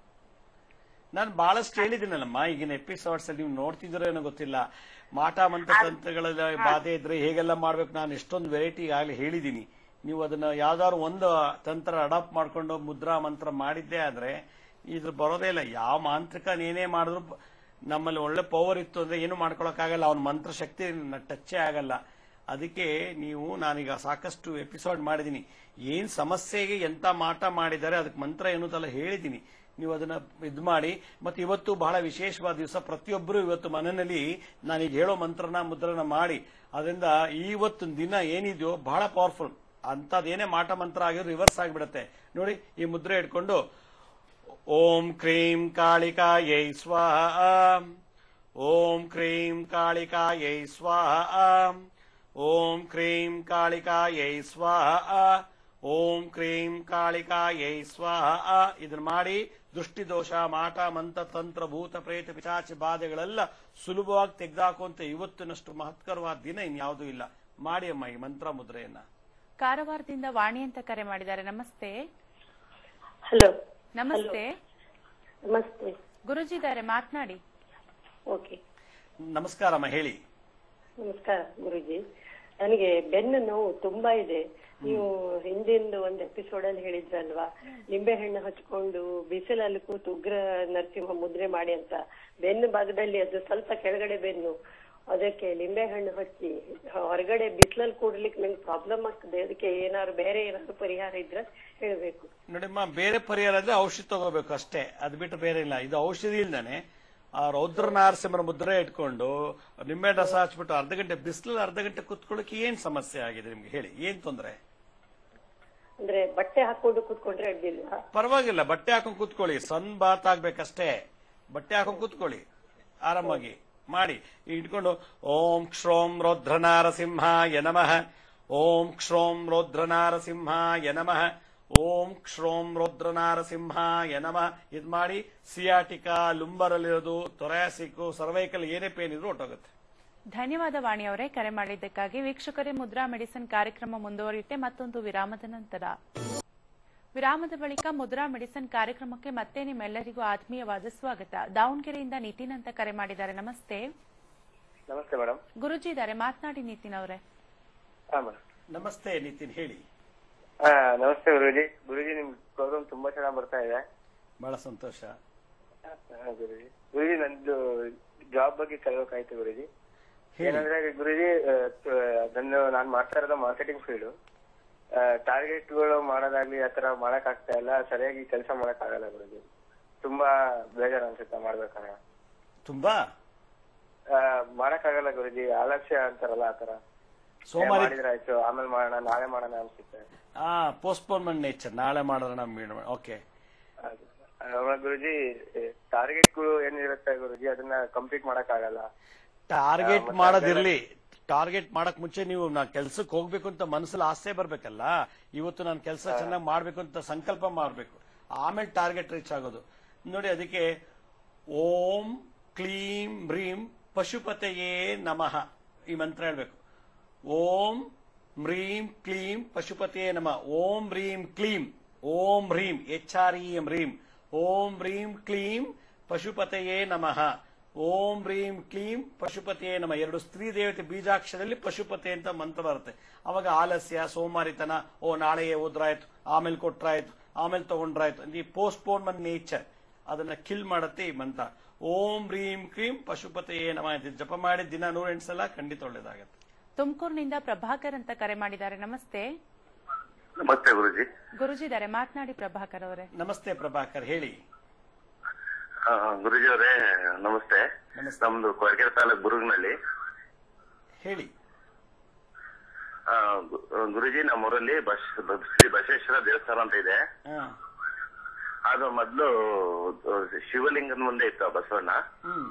ನಾನು ಬಹಳಷ್ಟು ಹೇಳಿದ್ದೀನಲ್ಲಮ್ಮ ಈಗಿನ ಎಪಿಸೋಡ್ಸ್ ಅಲ್ಲಿ ನೀವು ನೋಡ್ತಿದ್ದೀರೋ ಏನೋ ಗೊತ್ತಿಲ್ಲ ಮಾಟ ಮಂತ್ರ ತಂತ್ರಗಳ ಬಾಧೆ ಇದ್ರೆ ಹೇಗೆಲ್ಲ ಮಾಡ್ಬೇಕು ನಾನು ಎಷ್ಟೊಂದು ವೆರೈಟಿ ಆಗಲಿ ಹೇಳಿದ್ದೀನಿ ನೀವು ಅದನ್ನ ಯಾವ್ದಾದ್ರು ಒಂದು ತಂತ್ರ ಅಡಾಪ್ಟ್ ಮಾಡ್ಕೊಂಡು ಮುದ್ರಾ ಮಂತ್ರ ಮಾಡಿದ್ದೇ ಆದ್ರೆ ಇದ್ರ ಬರೋದೇ ಇಲ್ಲ ಯಾವ ಮಾಂತ್ರಿಕ ಏನೇ ಮಾಡಿದ್ರು ಪ- ನಮ್ಮಲ್ಲಿ ಒಳ್ಳೆ ಪವರ್ ಇತ್ತು ಅಂದ್ರೆ ಏನು ಮಾಡ್ಕೊಳಕ್ಕಾಗಲ್ಲ ಅವನ ಮಂತ್ರ ಶಕ್ತಿ ಟಚ್ಚೇ ಆಗಲ್ಲ ಅದಕ್ಕೆ ನೀವು ನಾನೀಗ ಸಾಕಷ್ಟು ಎಪಿಸೋಡ್ ಮಾಡಿದ್ದೀನಿ ಏನ್ ಸಮಸ್ಯೆಗೆ ಎಂತ ಮಾಟ ಮಾಡಿದ್ದಾರೆ ಅದಕ್ಕೆ ಮಂತ್ರ ಏನು ಅಂತೆಲ್ಲ ಹೇಳಿದ್ದೀನಿ ನೀವು ಅದನ್ನ ಇದು ಮಾಡಿ ಮತ್ತೆ ಇವತ್ತು ಬಹಳ ವಿಶೇಷವಾದ ದಿವಸ ಪ್ರತಿಯೊಬ್ಬರು ಇವತ್ತು ಮನೆಯಲ್ಲಿ ನಾನೀಗ ಹೇಳೋ ಮಂತ್ರನ ಮುದ್ರನ ಮಾಡಿ ಅದರಿಂದ ಇವತ್ತು ದಿನ ಏನಿದೆಯೋ ಬಹಳ ಪವರ್ಫುಲ್ ಅಂತದೇನೇ ಮಾಟ ಮಂತ್ರ ಆಗಿರೋ ರಿವರ್ಸ್ ಆಗಿಬಿಡುತ್ತೆ ನೋಡಿ ಈ ಮುದ್ರೆ ಇಟ್ಕೊಂಡು ಓಂ ಕ್ರೀಂ ಕಾಳಿಕಾಯೈ ಸ್ವಾಹ ಓಂ ಕ್ರೀಂ ಕಾಳಿಕಾಯೈ ಸ್ವಾಹ ಓಂ ಕ್ರೀಂ ಕಾಳಿಕಾಯೈ ಸ್ವಾಹ ಓಂ ಕ್ರೀಂ ಕಾಳಿಕಾಯೈ ಸ್ವಾಹ ಇದನ್ನ ಮಾಡಿ ದೃಷ್ಟಿದೋಷ ಮಾಟ ಮಂತ್ರ ತಂತ್ರ ಭೂತ ಪ್ರೇತ ಪಿಚಾಚಿ ಬಾಧೆಗಳೆಲ್ಲ ಸುಲಭವಾಗಿ ತೆಗೆದಾಕುವಂತ ಇವತ್ತಿನಷ್ಟು ಮಹತ್ಕರವಾದ ದಿನ ಇನ್ಯಾವುದೂ ಇಲ್ಲ ಮಾಡಿ ಅಮ್ಮ ಈ ಮಂತ್ರ ಮುದ್ರೆಯನ್ನ ಕಾರವಾರದಿಂದ ವಾಣಿ ಅಂತ ಕರೆ ಮಾಡಿದ್ದಾರೆ ನಮಸ್ತೆ ಹಲೋ ನಮಸ್ತೆ ನಮಸ್ತೆ ಗುರುಜಿ ಇದಾರೆ ಮಾತನಾಡಿ ಓಕೆ ನಮಸ್ಕಾರಮ್ಮ ಹೇಳಿ ನಮಸ್ಕಾರ ಗುರುಜಿ ನನಗೆ ಬೆನ್ನು ನೋವು ತುಂಬಾ ಇದೆ ನೀವು ಹಿಂದಿಂದು ಒಂದು ಎಪಿಸೋಡ್ ಅಲ್ಲಿ ಹೇಳಿದ್ರಲ್ವಾ ನಿಂಬೆ ಹಣ್ಣು ಹಚ್ಕೊಂಡು ಬಿಸಿಲಲ್ಲಿ ಕೂತು ಉಗ್ರ ನರಸಿಂಹ ಮುದ್ರೆ ಮಾಡಿ ಅಂತ ಬೆನ್ನು ಭಾಗದಲ್ಲಿ ಅದು ಸ್ವಲ್ಪ ಕೆಳಗಡೆ ಬೆನ್ನು ಅದಕ್ಕೆ ಲಿಂಬೆ ಹಣ್ಣು ಹಚ್ಚಿ ಹೊರಗಡೆ ಬಿಸಿಲಲ್ಲಿ ಕೂಡ್ಲಿಕ್ಕೆ ನಂಗೆ ಪ್ರಾಬ್ಲಮ್ ಆಗ್ತದೆ ಅದಕ್ಕೆ ಏನಾದ್ರು ಬೇರೆ ಏನಾದ್ರು ಪರಿಹಾರ ಇದ್ರೆ ಹೇಳ್ಬೇಕು ನೋಡಿಮ್ಮ ಬೇರೆ ಪರಿಹಾರ ಅಂದ್ರೆ ಔಷಧಿ ತಗೋಬೇಕು ಅಷ್ಟೇ ಅದು ಬಿಟ್ಟು ಬೇರೆ ಇಲ್ಲ ಇದು ಔಷಧಿ ಇಲ್ದಾನೆ ಆ ರೌದ್ರ ನಾರಸಿಂಹರ ಮುದ್ರೆ ಇಟ್ಕೊಂಡು ನಿಂಬೆ ರಸ ಹಚ್ಬಿಟ್ಟು ಅರ್ಧ ಗಂಟೆ ಬಿಸಿಲಲ್ಲಿ ಅರ್ಧ ಗಂಟೆ ಕುತ್ಕೊಳ್ಳೋಕೆ ಏನ್ ಸಮಸ್ಯೆ ಆಗಿದೆ ನಿಮ್ಗೆ ಹೇಳಿ ಏನ್ ತೊಂದ್ರೆ ಅಂದ್ರೆ ಬಟ್ಟೆ ಹಾಕೊಂಡು ಕೂತ್ಕೊಂಡ್ರೆ ಅಡ್ಡಿಲ್ಲ ಪರವಾಗಿಲ್ಲ ಬಟ್ಟೆ ಹಾಕೊಂಡ್ ಕೂತ್ಕೊಳ್ಳಿ ಸನ್ ಬಾತ್ ಆಗ್ಬೇಕಷ್ಟೇ ಬಟ್ಟೆ ಹಾಕೊಂಡ್ ಕೂತ್ಕೊಳ್ಳಿ ಆರಾಮಾಗಿ ಮಾಡಿ ಇಟ್ಕೊಂಡು ಓಂ ಕ್ಷೋಂ ರೌದ್ರ ನಾರಸಿಂಹಾಯ ನಮಃ ಓಂ ಕ್ಷೋಂ ರೌದ್ರ ನಾರಸಿಂಹಾಯ ನಮಃ ಓಂ ಕ್ಷೋಂ ರೌದ್ರ ನಾರಸಿಂಹಾಯ ನಮಃ ಇದ್ ಮಾಡಿ ಸಿಯಾಟಿಕಾ ಲುಂಬರಲ್ಲಿರೋದು ತೊರಾಸಿಕ್ ಸರ್ವೈಕಲ್ ಏನೇ ಪೇನ್ ಇದ್ರೂ ಹೊಟ್ಟೋಗುತ್ತೆ ಧನ್ಯವಾದ ವಾಣಿ ಅವರೇ ಕರೆ ಮಾಡಿದ್ದಕ್ಕಾಗಿ ವೀಕ್ಷಕರೇ ಮುದ್ರಾ ಮೆಡಿಸಿನ್ ಕಾರ್ಯಕ್ರಮ ಮುಂದುವರಿಯುತ್ತೆ ಮತ್ತೊಂದು ವಿರಾಮದ ನಂತರ ವಿರಾಮದ ಬಳಿಕ ಮುದ್ರಾ ಮೆಡಿಸಿನ್ ಕಾರ್ಯಕ್ರಮಕ್ಕೆ ಮತ್ತೆ ನಿಮ್ಮೆಲ್ಲರಿಗೂ ಆತ್ಮೀಯವಾದ ಸ್ವಾಗತ ದಾವಣಗೆರೆಯಿಂದ ನಿತಿನ್ ಅಂತ ಕರೆ ಮಾಡಿದ್ದಾರೆ ನಮಸ್ತೆ ನಮಸ್ತೆ ಮೇಡಮ್ ಗುರುಜಿ ಇದಾರೆ ಮಾತನಾಡಿ ನಿತಿನ್ ಅವರೇ ಹಾ ಮೇಡಮ್ ನಮಸ್ತೆ ನಿತಿನ್ ಹೇಳಿ ಹಾ ನಮಸ್ತೆ ಗುರುಜಿ ಗುರುಜಿ ನಿಮ್ ಪ್ರೋಗ್ರಾಮ್ ತುಂಬಾ ಚೆನ್ನಾಗಿ ಬರ್ತಾ ಇದೆ ಬಹಳ ಸಂತೋಷ ಹಾ, ಗುರುಜಿ ಗುರುಜಿ ನಂದು ಜಾಬ್ ಬಗ್ಗೆ ಕಲಿಯೋಕಾಯ್ತು ಗುರುಜಿ ಹೇಳಿ ಏನಂದ್ರೆ ಗುರುಜಿ ಆ, ತ- ನನ್ನ ನಾನ್ ಮಾಡ್ತಾ ಇರೋದು ಮಾರ್ಕೆಟಿಂಗ್ ಫೀಲ್ಡ್ ಟಾರ್ಗೆಟ್ಗಳು ಮಾಡೋದಾಗ್ಲಿ ಆತರ ಮಾಡಕ್ ಆಗ್ತಾ ಇಲ್ಲ ಸರಿಯಾಗಿ ಕೆಲಸ ಮಾಡಕ್ ಆಗಲ್ಲ ಗುರುಜಿ ತುಂಬಾ ಬೇಜಾರ್ ಅನ್ಸುತ್ತೆ ಮಾಡ್ಬೇಕಾದ್ರೆ ತುಂಬಾ ಆ, ಮಾಡಕ್ ಆಗಲ್ಲ ಗುರುಜಿ ಆಲಸ್ಯ ಅಂತಾರಲ್ಲ ಆತರ ಸೋಮಾರಿ ಮಾಡಿದ್ರೆ ಆಯ್ತು ಆಮೇಲೆ ಮಾಡೋಣ ನಾಳೆ ಮಾಡೋಣ ಅನ್ಸುತ್ತೆ ಆ ಪೋಸ್ಟ್ಪೋನ್ಮೆಂಟ್ ನೇಚರ್ ನಾಳೆ ಮಾಡೋಣ ಓಕೆ ಅದು. ಆಮೇಲೆ ಗುರುಜಿ ಟಾರ್ಗೆಟ್ಗಳು ಏನಿರುತ್ತೆ ಗುರುಜಿ ಅದನ್ನ ಕಂಪ್ಲೀಟ್ ಮಾಡಕ್ ಆಗಲ್ಲ ಟಾರ್ಗೆಟ್ ಮತ್ತೆ ಮಾಡೋದಿರ್ಲಿ ಟಾರ್ಗೆಟ್ ಮಾಡಕ್ ಮುಂಚೆ ನೀವು ನಾ ಕೆಲ್ಸಕ್ಕೆ ಹೋಗ್ಬೇಕು ಅಂತ ಮನಸ್ಸಲ್ಲಿ ಆಸೆ ಬರ್ಬೇಕಲ್ಲ ಇವತ್ತು ನಾನು ಕೆಲಸ ಚೆನ್ನಾಗಿ ಮಾಡ್ಬೇಕು ಅಂತ ಸಂಕಲ್ಪ ಮಾಡ್ಬೇಕು ಆಮೇಲೆ ಟಾರ್ಗೆಟ್ ರೀಚ್ ಆಗೋದು ನೋಡಿ ಅದಕ್ಕೆ ಓಂ ಕ್ಲೀಂ ಹ್ರೀಂ ಪಶುಪತೆಯೇ ನಮಃ ಈ ಮಂತ್ರ ಹೇಳ್ಬೇಕು ಓಂ ಮ್ರೀಂ ಕ್ಲೀಂ ಪಶುಪತಿಯೇ ನಮಃ ಓಂ ಹ್ರೀಂ ಕ್ಲೀಂ ಓಂ ಹ್ರೀಂ ಎಚ್ ಆರ್ ಇ ಎಂ ಹ್ರೀಂ ಓಂ ಹ್ರೀಂ ಕ್ಲೀಂ ಪಶುಪತೆಯೇ ನಮಃ ಓಂ ಹ್ರೀಂ ಕ್ಲೀಂ ಪಶುಪತಿಯೇ ನಮ ಎರಡು ಸ್ತ್ರೀ ದೇವತೆ ಬೀಜಾಕ್ಷರದಲ್ಲಿ ಪಶುಪತಿ ಅಂತ ಮಂತ್ರ ಬರುತ್ತೆ ಅವಾಗ ಆಲಸ್ಯ ಸೋಮಾರಿತನ ಓ ನಾಳೆಯೇ ಹೋದ್ರಾಯ್ತು ಆಮೇಲೆ ಕೊಟ್ರಾಯ್ತು ಆಮೇಲೆ ತಗೊಂಡ್ರಾಯ್ತು ಈ ಪೋಸ್ಟ್ಪೋನ್ಮೆಂಟ್ ನೇಚರ್ ಅದನ್ನ ಕಿಲ್ ಮಾಡುತ್ತೆ ಈ ಮಂತ್ರ ಓಂ ಹ್ರೀಂ ಕ್ಲೀಂ ಪಶುಪತಿಯೇ ನಮ ಅಂತ ಜಪ ಮಾಡಿ ದಿನ ನೂರೆಂಟು ಸಲ ಖಂಡಿತ ಒಳ್ಳೇದಾಗತ್ತೆ ತುಮಕೂರಿನಿಂದ ಪ್ರಭಾಕರ್ ಅಂತ ಕರೆ ಮಾಡಿದ್ದಾರೆ ನಮಸ್ತೆ ನಮಸ್ತೆ ಗುರುಜಿ ಗುರುಜಿ ಇದ್ದಾರೆ ಮಾತನಾಡಿ ಪ್ರಭಾಕರ್ ಅವರೇ ನಮಸ್ತೆ ಪ್ರಭಾಕರ್ ಹೇಳಿ ಆ, ಗುರುಜಿ ಅವರೇ ನಮಸ್ತೆ ನಮಸ್ತೆ. ನಮ್ದು ಕೊರಗೆರೆ ತಾಲೂಕ್ ಬುರುಗ್ನಲ್ಲಿ ಹೇಳಿ ಆ, ಗು- ಗುರುಜಿ ನಮ್ಮೂರಲ್ಲಿ ಬಸ್ ಬ- ಶ್ರೀ ಬಸವೇಶ್ವರ ದೇವಸ್ಥಾನ ಅಂತ ಇದೆ ಹಾ ಅದು ಮೊದ್ಲು ಆ, ಶಿವಲಿಂಗದ ಮುಂದೆ ಇತ್ತು ಆ ಬಸವಣ್ಣ ಹ್ಮ್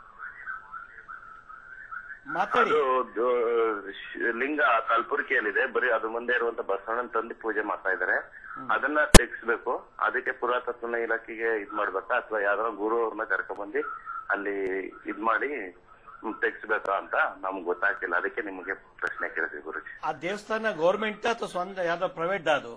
ಮಾತಾಡಿ ಅದು ದ- ಶ್- ಲಿಂಗ ಕಲ್ಪುರ್ಕಿಯಲ್ಲಿದೆ ಬರೀ ಅದು ಮುಂದೆ ಇರುವಂತ ಬಸವಣ್ಣನ ತಂದು ಪೂಜೆ ಮಾಡ್ತಾ ಇದಾರೆ ಅದನ್ನ ತೆಗ್ಸ್ಬೇಕು ಅದಕ್ಕೆ ಪುರಾತತ್ವ ಇಲಾಖೆಗೆ ಇದ್ ಮಾಡ್ಬೇಕಾ ಅಥವಾ ಯಾವ್ದಾರ ಗುರು ಅವ್ರನ್ನ ಕರ್ಕೊಂಡ್ಬಂದು ಅಲ್ಲಿ ಇದ್ ಮಾಡಿ ಹ್ಮ್, ತೆಗ್ಸ್ಬೇಕಾ ಅಂತ ನಮ್ಗೆ ಗೊತ್ತಾಗ್ತಿಲ್ಲ ಅದಕ್ಕೆ ನಿಮಗೆ ಪ್ರಶ್ನೆ ಕೇಳಿದ್ವಿ ಗುರುಜಿ ಆ ದೇವಸ್ಥಾನ ಗೌರ್ಮೆಂಟ್ ಅಥವಾ ಸ್ವಂತ ಯಾವ್ದೋ ಪ್ರೈವೇಟ್ ಅದು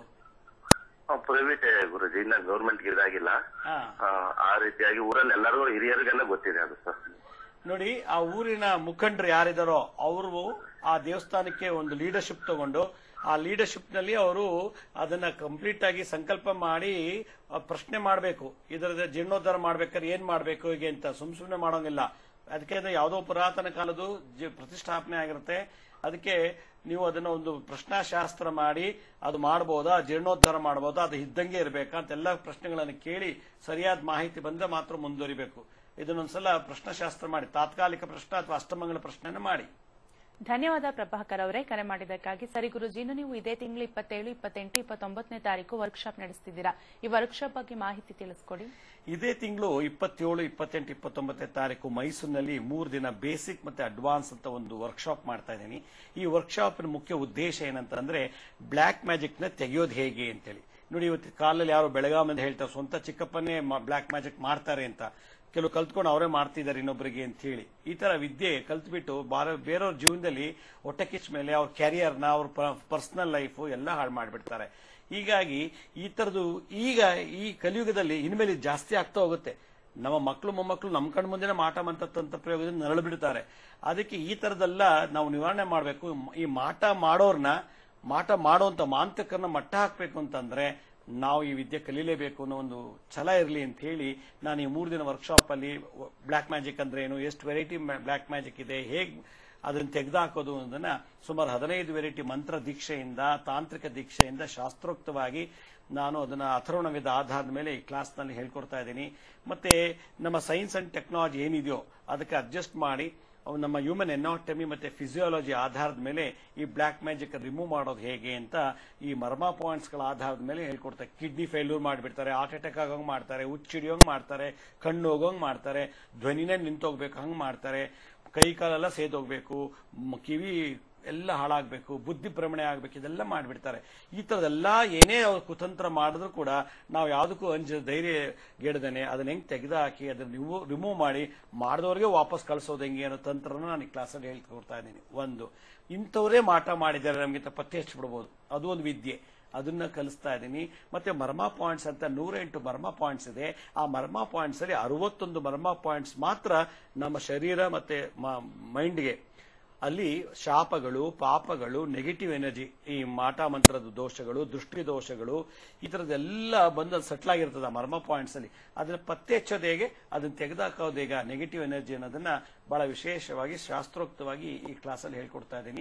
ಪ್ರೈವೇಟ್ ಗುರುಜಿ ಇನ್ನ ಗೌರ್ಮೆಂಟ್ ಇದಾಗಿಲ್ಲ ಹಾ ಆ, ಆ ರೀತಿಯಾಗಿ ಊರಲ್ಲಿ ಎಲ್ಲರಿಗೂ ಹಿರಿಯರಿಗೆಲ್ಲ ಗೊತ್ತಿದೆ ಅದು ಸರ್ ನೋಡಿ ಆ ಊರಿನ ಮುಖಂಡರು ಯಾರಿದಾರೋ ಅವರು ಆ ದೇವಸ್ಥಾನಕ್ಕೆ ಒಂದು ಲೀಡರ್ಶಿಪ್ ತಗೊಂಡು ಆ ಲೀಡರ್ಶಿಪ್ ನಲ್ಲಿ ಅವರು ಅದನ್ನ ಕಂಪ್ಲೀಟ್ ಆಗಿ ಸಂಕಲ್ಪ ಮಾಡಿ ಆ, ಪ್ರಶ್ನೆ ಮಾಡಬೇಕು ಇದರದ ಜೀರ್ಣೋದ್ಧಾರ ಮಾಡ್ಬೇಕಾದ್ರೆ ಏನ್ ಮಾಡ್ಬೇಕು ಹೀಗೆ ಅಂತ ಸುಮ್ ಸುಮ್ನೆ ಮಾಡೋಂಗಿಲ್ಲ ಅದಕ್ಕೆ ಅದು ಯಾವುದೋ ಪುರಾತನ ಕಾಲದ್ದು ಜಿ- ಪ್ರತಿಷ್ಠಾಪನೆ ಆಗಿರುತ್ತೆ ಅದಕ್ಕೆ ನೀವು ಅದನ್ನ ಒಂದು ಪ್ರಶ್ನಾಶಾಸ್ತ್ರ ಮಾಡಿ ಅದು ಮಾಡಬಹುದಾ ಜೀರ್ಣೋದ್ಧಾರ ಮಾಡಬಹುದಾ ಅದು ಇದ್ದಂಗೆ ಇರಬೇಕಾ ಅಂತ ಎಲ್ಲ ಪ್ರಶ್ನೆಗಳನ್ನು ಕೇಳಿ ಸರಿಯಾದ ಮಾಹಿತಿ ಬಂದ್ರೆ ಮಾತ್ರ ಮುಂದುವರಿಬೇಕು ಇದನ್ನೊಂದ್ಸಲ ಪ್ರಶ್ನಾಶಾಸ್ತ್ರ ಮಾಡಿ ತಾತ್ಕಾಲಿಕ ಪ್ರಶ್ನೆ ಅಥವಾ ಅಷ್ಟಮಂಗಲ ಪ್ರಶ್ನೆಯನ್ನು ಮಾಡಿ ಧನ್ಯವಾದ ಪ್ರಭಾಕರ್ ಅವರೇ ಕರೆ ಮಾಡಿದ್ದಕ್ಕಾಗಿ ಸರಿ ಗುರುಜಿ ಇನ್ನು ನೀವು ಇದೇ ತಿಂಗಳು ಇಪ್ಪತ್ತೇಳು ಇಪ್ಪತ್ತೆಂಟು ಇಪ್ಪತ್ತೊಂಬತ್ತನೇ ತಾರೀಕು ವರ್ಕ್ಶಾಪ್ ನಡೆಸ್ತಿದ್ದೀರಾ ಈ ವರ್ಕ್ಶಾಪ್ ಬಗ್ಗೆ ಮಾಹಿತಿ ತಿಳಿಸ್ಕೊಡಿ ಇದೇ ತಿಂಗಳು ಇಪ್ಪತ್ತೇಳು ಇಪ್ಪತ್ತೆಂಟು ಇಪ್ಪತ್ತೊಂಬತ್ತನೇ ತಾರೀಕು ಮೈಸೂರಿನಲ್ಲಿ ಮೂರು ದಿನ ಬೇಸಿಕ್ ಮತ್ತೆ ಅಡ್ವಾನ್ಸ್ ಅಂತ ಒಂದು ವರ್ಕ್ಶಾಪ್ ಮಾಡ್ತಾ ಇದ್ದೀನಿ ಈ ವರ್ಕ್ಶಾಪ್ ಮುಖ್ಯ ಉದ್ದೇಶ ಏನಂತಂದ್ರೆ ಬ್ಲ್ಯಾಕ್ ಮ್ಯಾಜಿಕ್ ನ ತೆಗೆಯೋದು ಹೇಗೆ ಅಂತೇಳಿ ನೋಡಿ ಇವತ್ತು ಕಾಲಲ್ಲಿ ಯಾರು ಬೆಳಗಾವಿಂದ ಹೇಳ್ತಾರೆ ಸ್ವಂತ ಚಿಕ್ಕಪ್ಪನೇ ಬ್ಲ್ಯಾಕ್ ಮ್ಯಾಜಿಕ್ ಮಾಡ್ತಾರೆ ಅಂತ ಕೆಲವು ಕಲ್ತ್ಕೊಂಡು ಅವರೇ ಮಾಡ್ತಿದ್ದಾರೆ ಇನ್ನೊಬ್ಬರಿಗೆ ಅಂತ ಹೇಳಿ ಈ ತರ ವಿದ್ಯೆ ಕಲ್ತ್ಬಿಟ್ಟು ಬಾರ ಬೇರೆಯವ್ರ ಜೀವನದಲ್ಲಿ ಹೊಟ್ಟೆ ಕಿಚ್ಚ ಮೇಲೆ ಅವ್ರ ಕ್ಯಾರಿಯರ್ನ ಅವ್ರ ಪರ್ಸನಲ್ ಲೈಫ್ ಎಲ್ಲ ಹಾಳು ಮಾಡಿಬಿಡ್ತಾರೆ ಹೀಗಾಗಿ ಈ ತರದ್ದು ಈಗ ಈ ಕಲಿಯುಗದಲ್ಲಿ ಇನ್ಮೇಲೆ ಇದು ಜಾಸ್ತಿ ಆಗ್ತಾ ಹೋಗುತ್ತೆ ನಮ್ಮ ಮಕ್ಕಳು ಮೊಮ್ಮಕ್ಕಳು ನಮ್ಮ ಕಣ್ಣು ಮುಂದೆ ಮಾಟ ಮಂತ್ರ ತಂತ್ರ ಪ್ರಯೋಗದಿಂದ ನರಳು ಬಿಡ್ತಾರೆ ಅದಕ್ಕೆ ಈ ತರದೆಲ್ಲ ನಾವು ನಿವಾರಣೆ ಮಾಡಬೇಕು ಈ ಮಾಟ ಮಾಡೋರ್ನ ಮಾಟ ಮಾಡುವಂತ ಮಾಂತಕರನ್ನ ಮಟ್ಟ ಹಾಕಬೇಕು ಅಂತಂದ್ರೆ ನಾವು ಈ ವಿದ್ಯೆ ಕಲೀಲೇಬೇಕು ಅನ್ನೋ ಒಂದು ಛಲ ಇರಲಿ ಅಂತ ಹೇಳಿ ನಾನು ಈ ಮೂರು ದಿನ ವರ್ಕ್ಶಾಪ್ ಅಲ್ಲಿ ಬ್ಲ್ಯಾಕ್ ಮ್ಯಾಜಿಕ್ ಅಂದ್ರೆ ಏನು ಎಷ್ಟು ವೆರೈಟಿ ಬ್ಲ್ಯಾಕ್ ಮ್ಯಾಜಿಕ್ ಇದೆ ಹೇಗ್ ಅದನ್ನ ತೆಗೆದುಹಾಕೋದು ಅನ್ನೋದನ್ನ ಸುಮಾರು ಹದಿನೈದು ವೆರೈಟಿ ಮಂತ್ರ ದೀಕ್ಷೆಯಿಂದ ತಾಂತ್ರಿಕ ದೀಕ್ಷೆಯಿಂದ ಶಾಸ್ತ್ರೋಕ್ತವಾಗಿ ನಾನು ಅದನ್ನ ಅಥರ್ವಣವಿದ ಆಧಾರದ ಮೇಲೆ ಈ ಕ್ಲಾಸ್ನಲ್ಲಿ ಹೇಳ್ಕೊಡ್ತಾ ಇದ್ದೀನಿ ಮತ್ತೆ ನಮ್ಮ ಸೈನ್ಸ್ ಅಂಡ್ ಟೆಕ್ನಾಲಜಿ ಏನಿದೆಯೋ ಅದಕ್ಕೆ ಅಡ್ಜಸ್ಟ್ ಮಾಡಿ ಅವು ನಮ್ಮ ಹ್ಯೂಮನ್ ಎನಾಟಮಿ ಮತ್ತೆ ಫಿಸಿಯಾಲಜಿ ಆಧಾರದ ಮೇಲೆ ಈ ಬ್ಲ್ಯಾಕ್ ಮ್ಯಾಜಿಕ್ ರಿಮೂವ್ ಮಾಡೋದು ಹೇಗೆ ಅಂತ ಈ ಮರ್ಮ ಪಾಯಿಂಟ್ಸ್ ಗಳ ಆಧಾರದ ಮೇಲೆ ಹೇಳ್ಕೊಡ್ತಾರೆ ಕಿಡ್ನಿ ಫೇಲ್ಯೂರ್ ಮಾಡಿಬಿಡ್ತಾರೆ ಹಾರ್ಟ್ ಅಟ್ಯಾಕ್ ಆಗೋಂಗ್ ಮಾಡ್ತಾರೆ ಹುಚ್ಚಿಡಿಯೋಂಗ್ ಮಾಡ್ತಾರೆ ಕಣ್ಣು ಹೋಗೋಂಗ್ ಮಾಡ್ತಾರೆ ಧ್ವನಿನೇ ನಿಂತೋಗ್ಬೇಕು ಹಂಗ್ ಮಾಡ್ತಾರೆ ಕೈ ಕಾಲೆಲ್ಲ ಸೇದೋಗ್ಬೇಕು ಮ್- ಕಿವಿ ಎಲ್ಲ ಹಾಳಾಗಬೇಕು ಬುದ್ಧಿ ಭ್ರಮಣೆ ಆಗ್ಬೇಕು ಇದೆಲ್ಲ ಮಾಡಿಬಿಡ್ತಾರೆ ಈ ಥರದೆಲ್ಲ ಏನೇ ಅವ್ರು ಕುತಂತ್ರ ಮಾಡಿದ್ರು ಕೂಡ ನಾವು ಯಾವುದಕ್ಕೂ ಅಂಜ ಧೈರ್ಯ ಗೆಡದೇನೆ ಅದನ್ನ ಹೆಂಗ್ ತೆಗೆದುಹಾಕಿ ಅದನ್ನ ರಿಮೂವ್ ರಿಮೂವ್ ಮಾಡಿ ಮಾಡಿದವ್ರಿಗೆ ವಾಪಸ್ ಕಳಿಸೋದು ಹೆಂಗೆ ಅನ್ನೋ ತಂತ್ರನ ನಾನು ಈ ಕ್ಲಾಸಲ್ಲಿ ಹೇಳ್ಕೊಡ್ತಾ ಇದ್ದೀನಿ ಒಂದು ಇಂಥವರೇ ಮಾಟ ಮಾಡಿದ್ದಾರೆ ನಮಗೆ ಅಂತ ಪತ್ತೆ ಹಚ್ಚಿಬಿಡ್ಬೋದು ಅದು ಒಂದು ವಿದ್ಯೆ ಅದನ್ನ ಕಲಿಸ್ತಾ ಇದ್ದೀನಿ ಮತ್ತೆ ಮರ್ಮ ಪಾಯಿಂಟ್ಸ್ ಅಂತ ನೂರ ಎಂಟು ಮರ್ಮ ಪಾಯಿಂಟ್ಸ್ ಇದೆ ಆ ಮರ್ಮ ಪಾಯಿಂಟ್ಸ್ ಅಲ್ಲಿ ಅರವತ್ತೊಂದು ಮರ್ಮ ಪಾಯಿಂಟ್ಸ್ ಮಾತ್ರ ನಮ್ಮ ಶರೀರ ಮತ್ತೆ ಮೈಂಡ್ಗೆ ಅಲ್ಲಿ ಶಾಪಗಳು ಪಾಪಗಳು ನೆಗೆಟಿವ್ ಎನರ್ಜಿ ಈ ಮಾಟ ಮಂತ್ರದ ದೋಷಗಳು ದೃಷ್ಟಿ ದೋಷಗಳು ಈ ಥರದ್ದೆಲ್ಲ ಬಂದು ಸೆಟ್ಲ್ ಆಗಿರ್ತದೆ ಆ ಮರ್ಮ ಪಾಯಿಂಟ್ಸ್ ಅಲ್ಲಿ ಅದನ್ನ ಪತ್ತೆ ಹಚ್ಚೋದು ಹೇಗೆ ಅದನ್ನ ತೆಗೆದಾಕೋದು ಹೇಗೆ ನೆಗೆಟಿವ್ ಎನರ್ಜಿ ಅನ್ನೋದನ್ನ ಬಹಳ ವಿಶೇಷವಾಗಿ ಶಾಸ್ತ್ರೋಕ್ತವಾಗಿ ಈ ಕ್ಲಾಸಲ್ಲಿ ಹೇಳ್ಕೊಡ್ತಾ ಇದ್ದೀನಿ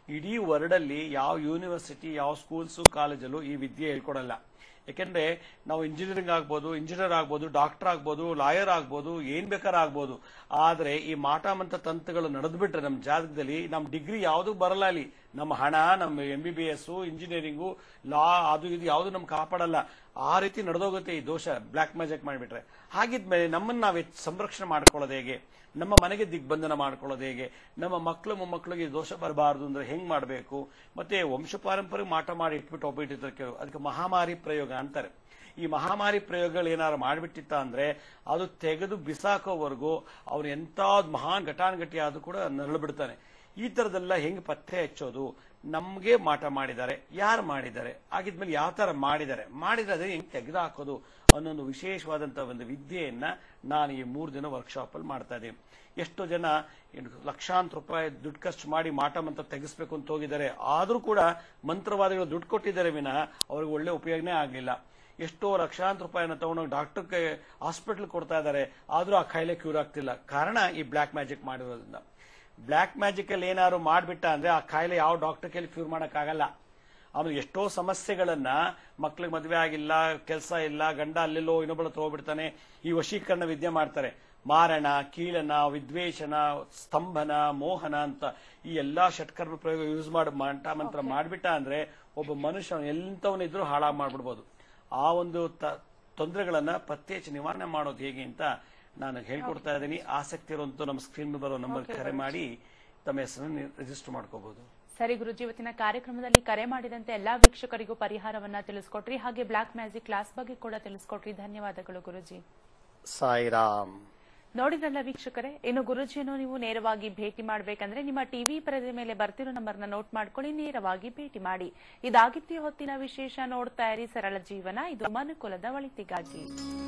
ಇಡೀ ವರ್ಲ್ಡಲ್ಲಿ ಯಾವ ಯೂನಿವರ್ಸಿಟಿ ಯಾವ ಸ್ಕೂಲ್ಸು ಕಾಲೇಜಲ್ಲೂ ಈ ವಿದ್ಯೆ ಹೇಳ್ಕೊಡಲ್ಲ ಯಾಕೆಂದ್ರೆ ನಾವು ಇಂಜಿನಿಯರಿಂಗ್ ಆಗ್ಬೋದು ಇಂಜಿನಿಯರ್ ಆಗ್ಬೋದು ಡಾಕ್ಟರ್ ಆಗ್ಬೋದು ಲಾಯರ್ ಆಗ್ಬೋದು ಏನ್ ಬೇಕಾದ್ರೂ ಆಗ್ಬೋದು ಆದ್ರೆ ಈ ಮಾಟಮಂತ ತಂತ್ರಗಳು ನಡೆದ್ಬಿಟ್ರೆ ನಮ್ಮ ಜಾಗದಲ್ಲಿ ನಮ್ಮ ಡಿಗ್ರಿ ಯಾವುದು ಬರಲ್ಲ ಅಲ್ಲಿ ನಮ್ಮ ಹಣ ನಮ್ಮ M B B S engineering law ಅದು ಇದು ಯಾವುದು ನಮ್ಗೆ ಕಾಪಾಡಲ್ಲ ಆ ರೀತಿ ನಡೆದೋಗುತ್ತೆ ಈ ದೋಷ ಬ್ಲ್ಯಾಕ್ ಮ್ಯಾಜಿಕ್ ಮಾಡಿಬಿಟ್ರೆ ಹಾಗಿದ್ಮೇಲೆ ನಮ್ಮನ್ನ ನಾವು ಸಂರಕ್ಷಣೆ ಮಾಡ್ಕೊಳ್ಳೋದು ಹೇಗೆ ನಮ್ಮ ಮನೆಗೆ ದಿಗ್ಬಂಧನ ಮಾಡ್ಕೊಳ್ಳೋದು ಹೇಗೆ ನಮ್ಮ ಮಕ್ಕಳು ಮೊಮ್ಮಕ್ಕಳಿಗೆ ಈ ದೋಷ ಬರಬಾರದು ಅಂದ್ರೆ ಹೆಂಗ್ ಮಾಡಬೇಕು ಮತ್ತೆ ವಂಶ ಪಾರಂಪರ್ಯ ಮಾಟ ಮಾಡಿ ಇಟ್ಬಿಟ್ಟು ಒಬ್ಬಿಟ್ಟಿದ್ದಕ್ಕೆ ಅದಕ್ಕೆ ಮಹಾಮಾರಿ ಪ್ರಯೋಗ ಅಂತಾರೆ ಈ ಮಹಾಮಾರಿ ಪ್ರಯೋಗಗಳು ಏನಾದ್ರು ಮಾಡಿಬಿಟ್ಟಿತ್ತ ಅಂದ್ರೆ ಅದು ತೆಗೆದು ಬಿಸಾಕೋವರೆಗೂ ಅವ್ರು ಎಂತಾದ್ ಮಹಾನ್ ಘಟಾನುಘಟಿ ಆದ್ರೂ ಕೂಡ ನರಳು ಬಿಡ್ತಾನೆ ಈ ತರದೆಲ್ಲ ಹೆಂಗ್ ಪತ್ತೆ ಹಚ್ಚೋದು ನಮ್ಗೆ ಮಾಟ ಮಾಡಿದ್ದಾರೆ ಯಾರು ಮಾಡಿದ್ದಾರೆ ಆಗಿದ್ಮೇಲೆ ಯಾವ ತರ ಮಾಡಿದ್ದಾರೆ ಮಾಡಿದ್ರೆ ಹೆಂಗ್ ತೆಗೆದು ಹಾಕೋದು ಅನ್ನೊಂದು ವಿಶೇಷವಾದಂತಹ ಒಂದು ವಿದ್ಯೆಯನ್ನ ನಾನು ಈ ಮೂರು ದಿನ ವರ್ಕ್ಶಾಪ್ ಅಲ್ಲಿ ಮಾಡ್ತಾ ಇದ್ದೀನಿ ಎಷ್ಟೋ ಜನ ಏನು ಲಕ್ಷಾಂತರ ರೂಪಾಯಿ ದುಡ್ಡು ಖರ್ಚು ಮಾಡಿ ಮಾಟ ಮಂತ್ರ ತೆಗಿಸ್ಬೇಕು ಅಂತ ಹೋಗಿದ್ದಾರೆ ಆದ್ರೂ ಕೂಡ ಮಂತ್ರವಾದಿಗಳು ದುಡ್ಡು ಕೊಟ್ಟಿದ್ದಾರೆ ವಿನಃ ಅವ್ರಿಗೆ ಒಳ್ಳೆ ಉಪಯೋಗನೇ ಆಗ್ಲಿಲ್ಲ ಎಷ್ಟೋ ಲಕ್ಷಾಂತರ ರೂಪಾಯಿನ ತಗೊಂಡೋಗಿ ಡಾಕ್ಟರ್ಗೆ ಹಾಸ್ಪಿಟಲ್ ಕೊಡ್ತಾ ಇದ್ದಾರೆ ಆದ್ರೂ ಆ ಕಾಯಿಲೆ ಕ್ಯೂರ್ ಆಗ್ತಿಲ್ಲ ಕಾರಣ ಈ ಬ್ಲ್ಯಾಕ್ ಮ್ಯಾಜಿಕ್ ಮಾಡಿರೋದ್ರಿಂದ ಬ್ಲ್ಯಾಕ್ ಮ್ಯಾಜಿಕ್ ಅಲ್ಲಿ ಏನಾದ್ರು ಮಾಡ್ಬಿಟ್ಟ ಅಂದ್ರೆ ಆ ಕಾಯಿಲೆ ಯಾವ ಡಾಕ್ಟರ್ ಕೈಲಿ ಕ್ಯೂರ್ ಮಾಡಕ್ಕಾಗಲ್ಲ ಆಮೇಲೆ ಎಷ್ಟೋ ಸಮಸ್ಯೆಗಳನ್ನ ಮಕ್ಳಿಗೆ ಮದುವೆ ಆಗಿಲ್ಲ ಕೆಲಸ ಇಲ್ಲ ಗಂಡ ಅಲ್ಲೆಲ್ಲೋ ಇನ್ನೊಬ್ಬಳ ಹತ್ರ ಹೋಗ್ಬಿಡ್ತಾನೆ ಈ ವಶೀಕರಣ ವಿದ್ಯೆ ಮಾಡ್ತಾರೆ ಮಾರಣ ಕೀಳನ ವಿದ್ವೇಷಣ ಸ್ತಂಭನ ಮೋಹನ ಅಂತ ಈ ಎಲ್ಲಾ ಷಟ್ಕರ್ಮ ಪ್ರಯೋಗ ಯೂಸ್ ಮಾಡಿ ಮಂಟ ಮಂತ್ರ ಮಾಡ್ಬಿಟ್ಟ ಅಂದ್ರೆ ಒಬ್ಬ ಮನುಷ್ಯ ಎಂತವನಿದ್ರು ಹಾಳಾಗ್ ಮಾಡ್ಬಿಡ್ಬೋದು ಆ ಒಂದು ತ- ತೊಂದರೆಗಳನ್ನ ಪತ್ತೆ ಹಚ್ಚಿ ನಿವಾರಣೆ ಮಾಡೋದು ಹೇಗೆ ಅಂತ ನಾನು ಹೇಳ್ಕೊಡ್ತಾ ಇದ್ದೀನಿ ಆಸಕ್ತಿ ಇರುವಂತ ನಮ್ಮ ಸ್ಕ್ರೀನ್ ಬರೋ ನಂಬರ್ ಕರೆ ಮಾಡಿ ತಮ್ಮ ಹೆಸರನ್ನು ರಿಜಿಸ್ಟರ್ ಮಾಡ್ಕೋಬಹುದು ಸರಿ ಗುರುಜಿ ಇವತ್ತಿನ ಕಾರ್ಯಕ್ರಮದಲ್ಲಿ ಕರೆ ಮಾಡಿದಂತೆ ಎಲ್ಲಾ ವೀಕ್ಷಕರಿಗೂ ಪರಿಹಾರವನ್ನ ತಿಳಿಸ್ಕೊಟ್ರಿ ಹಾಗೆ ಬ್ಲಾಕ್ ಮ್ಯಾಜಿಕ್ ಕ್ಲಾಸ್ ಬಗ್ಗೆ ಕೂಡ ತಿಳಿಸ್ಕೊಟ್ರಿ ಧನ್ಯವಾದಗಳು ಗುರುಜಿ ಸಾಯಿರಾಮ್ ನೋಡಿದ್ರಲ್ಲ ವೀಕ್ಷಕರೇ ಇನ್ನು ಗುರುಜಿಯನ್ನು ನೀವು ನೇರವಾಗಿ ಭೇಟಿ ಮಾಡಬೇಕಂದ್ರೆ ನಿಮ್ಮ ಟಿವಿ ಪರದೆ ಮೇಲೆ ಬರ್ತಿರೋ ನಂಬರ್ನ ನೋಟ್ ಮಾಡ್ಕೊಳ್ಳಿ ನೇರವಾಗಿ ಭೇಟಿ ಮಾಡಿ ಇದಾಗಿತ್ತು ಈ ಹೊತ್ತಿನ ವಿಶೇಷ ನೋಡ್ತಾ ಇರಿ ಸರಳ ಜೀವನ ಇದು ಮನುಕುಲದ ಒಳಿತಿಗಾಗಿ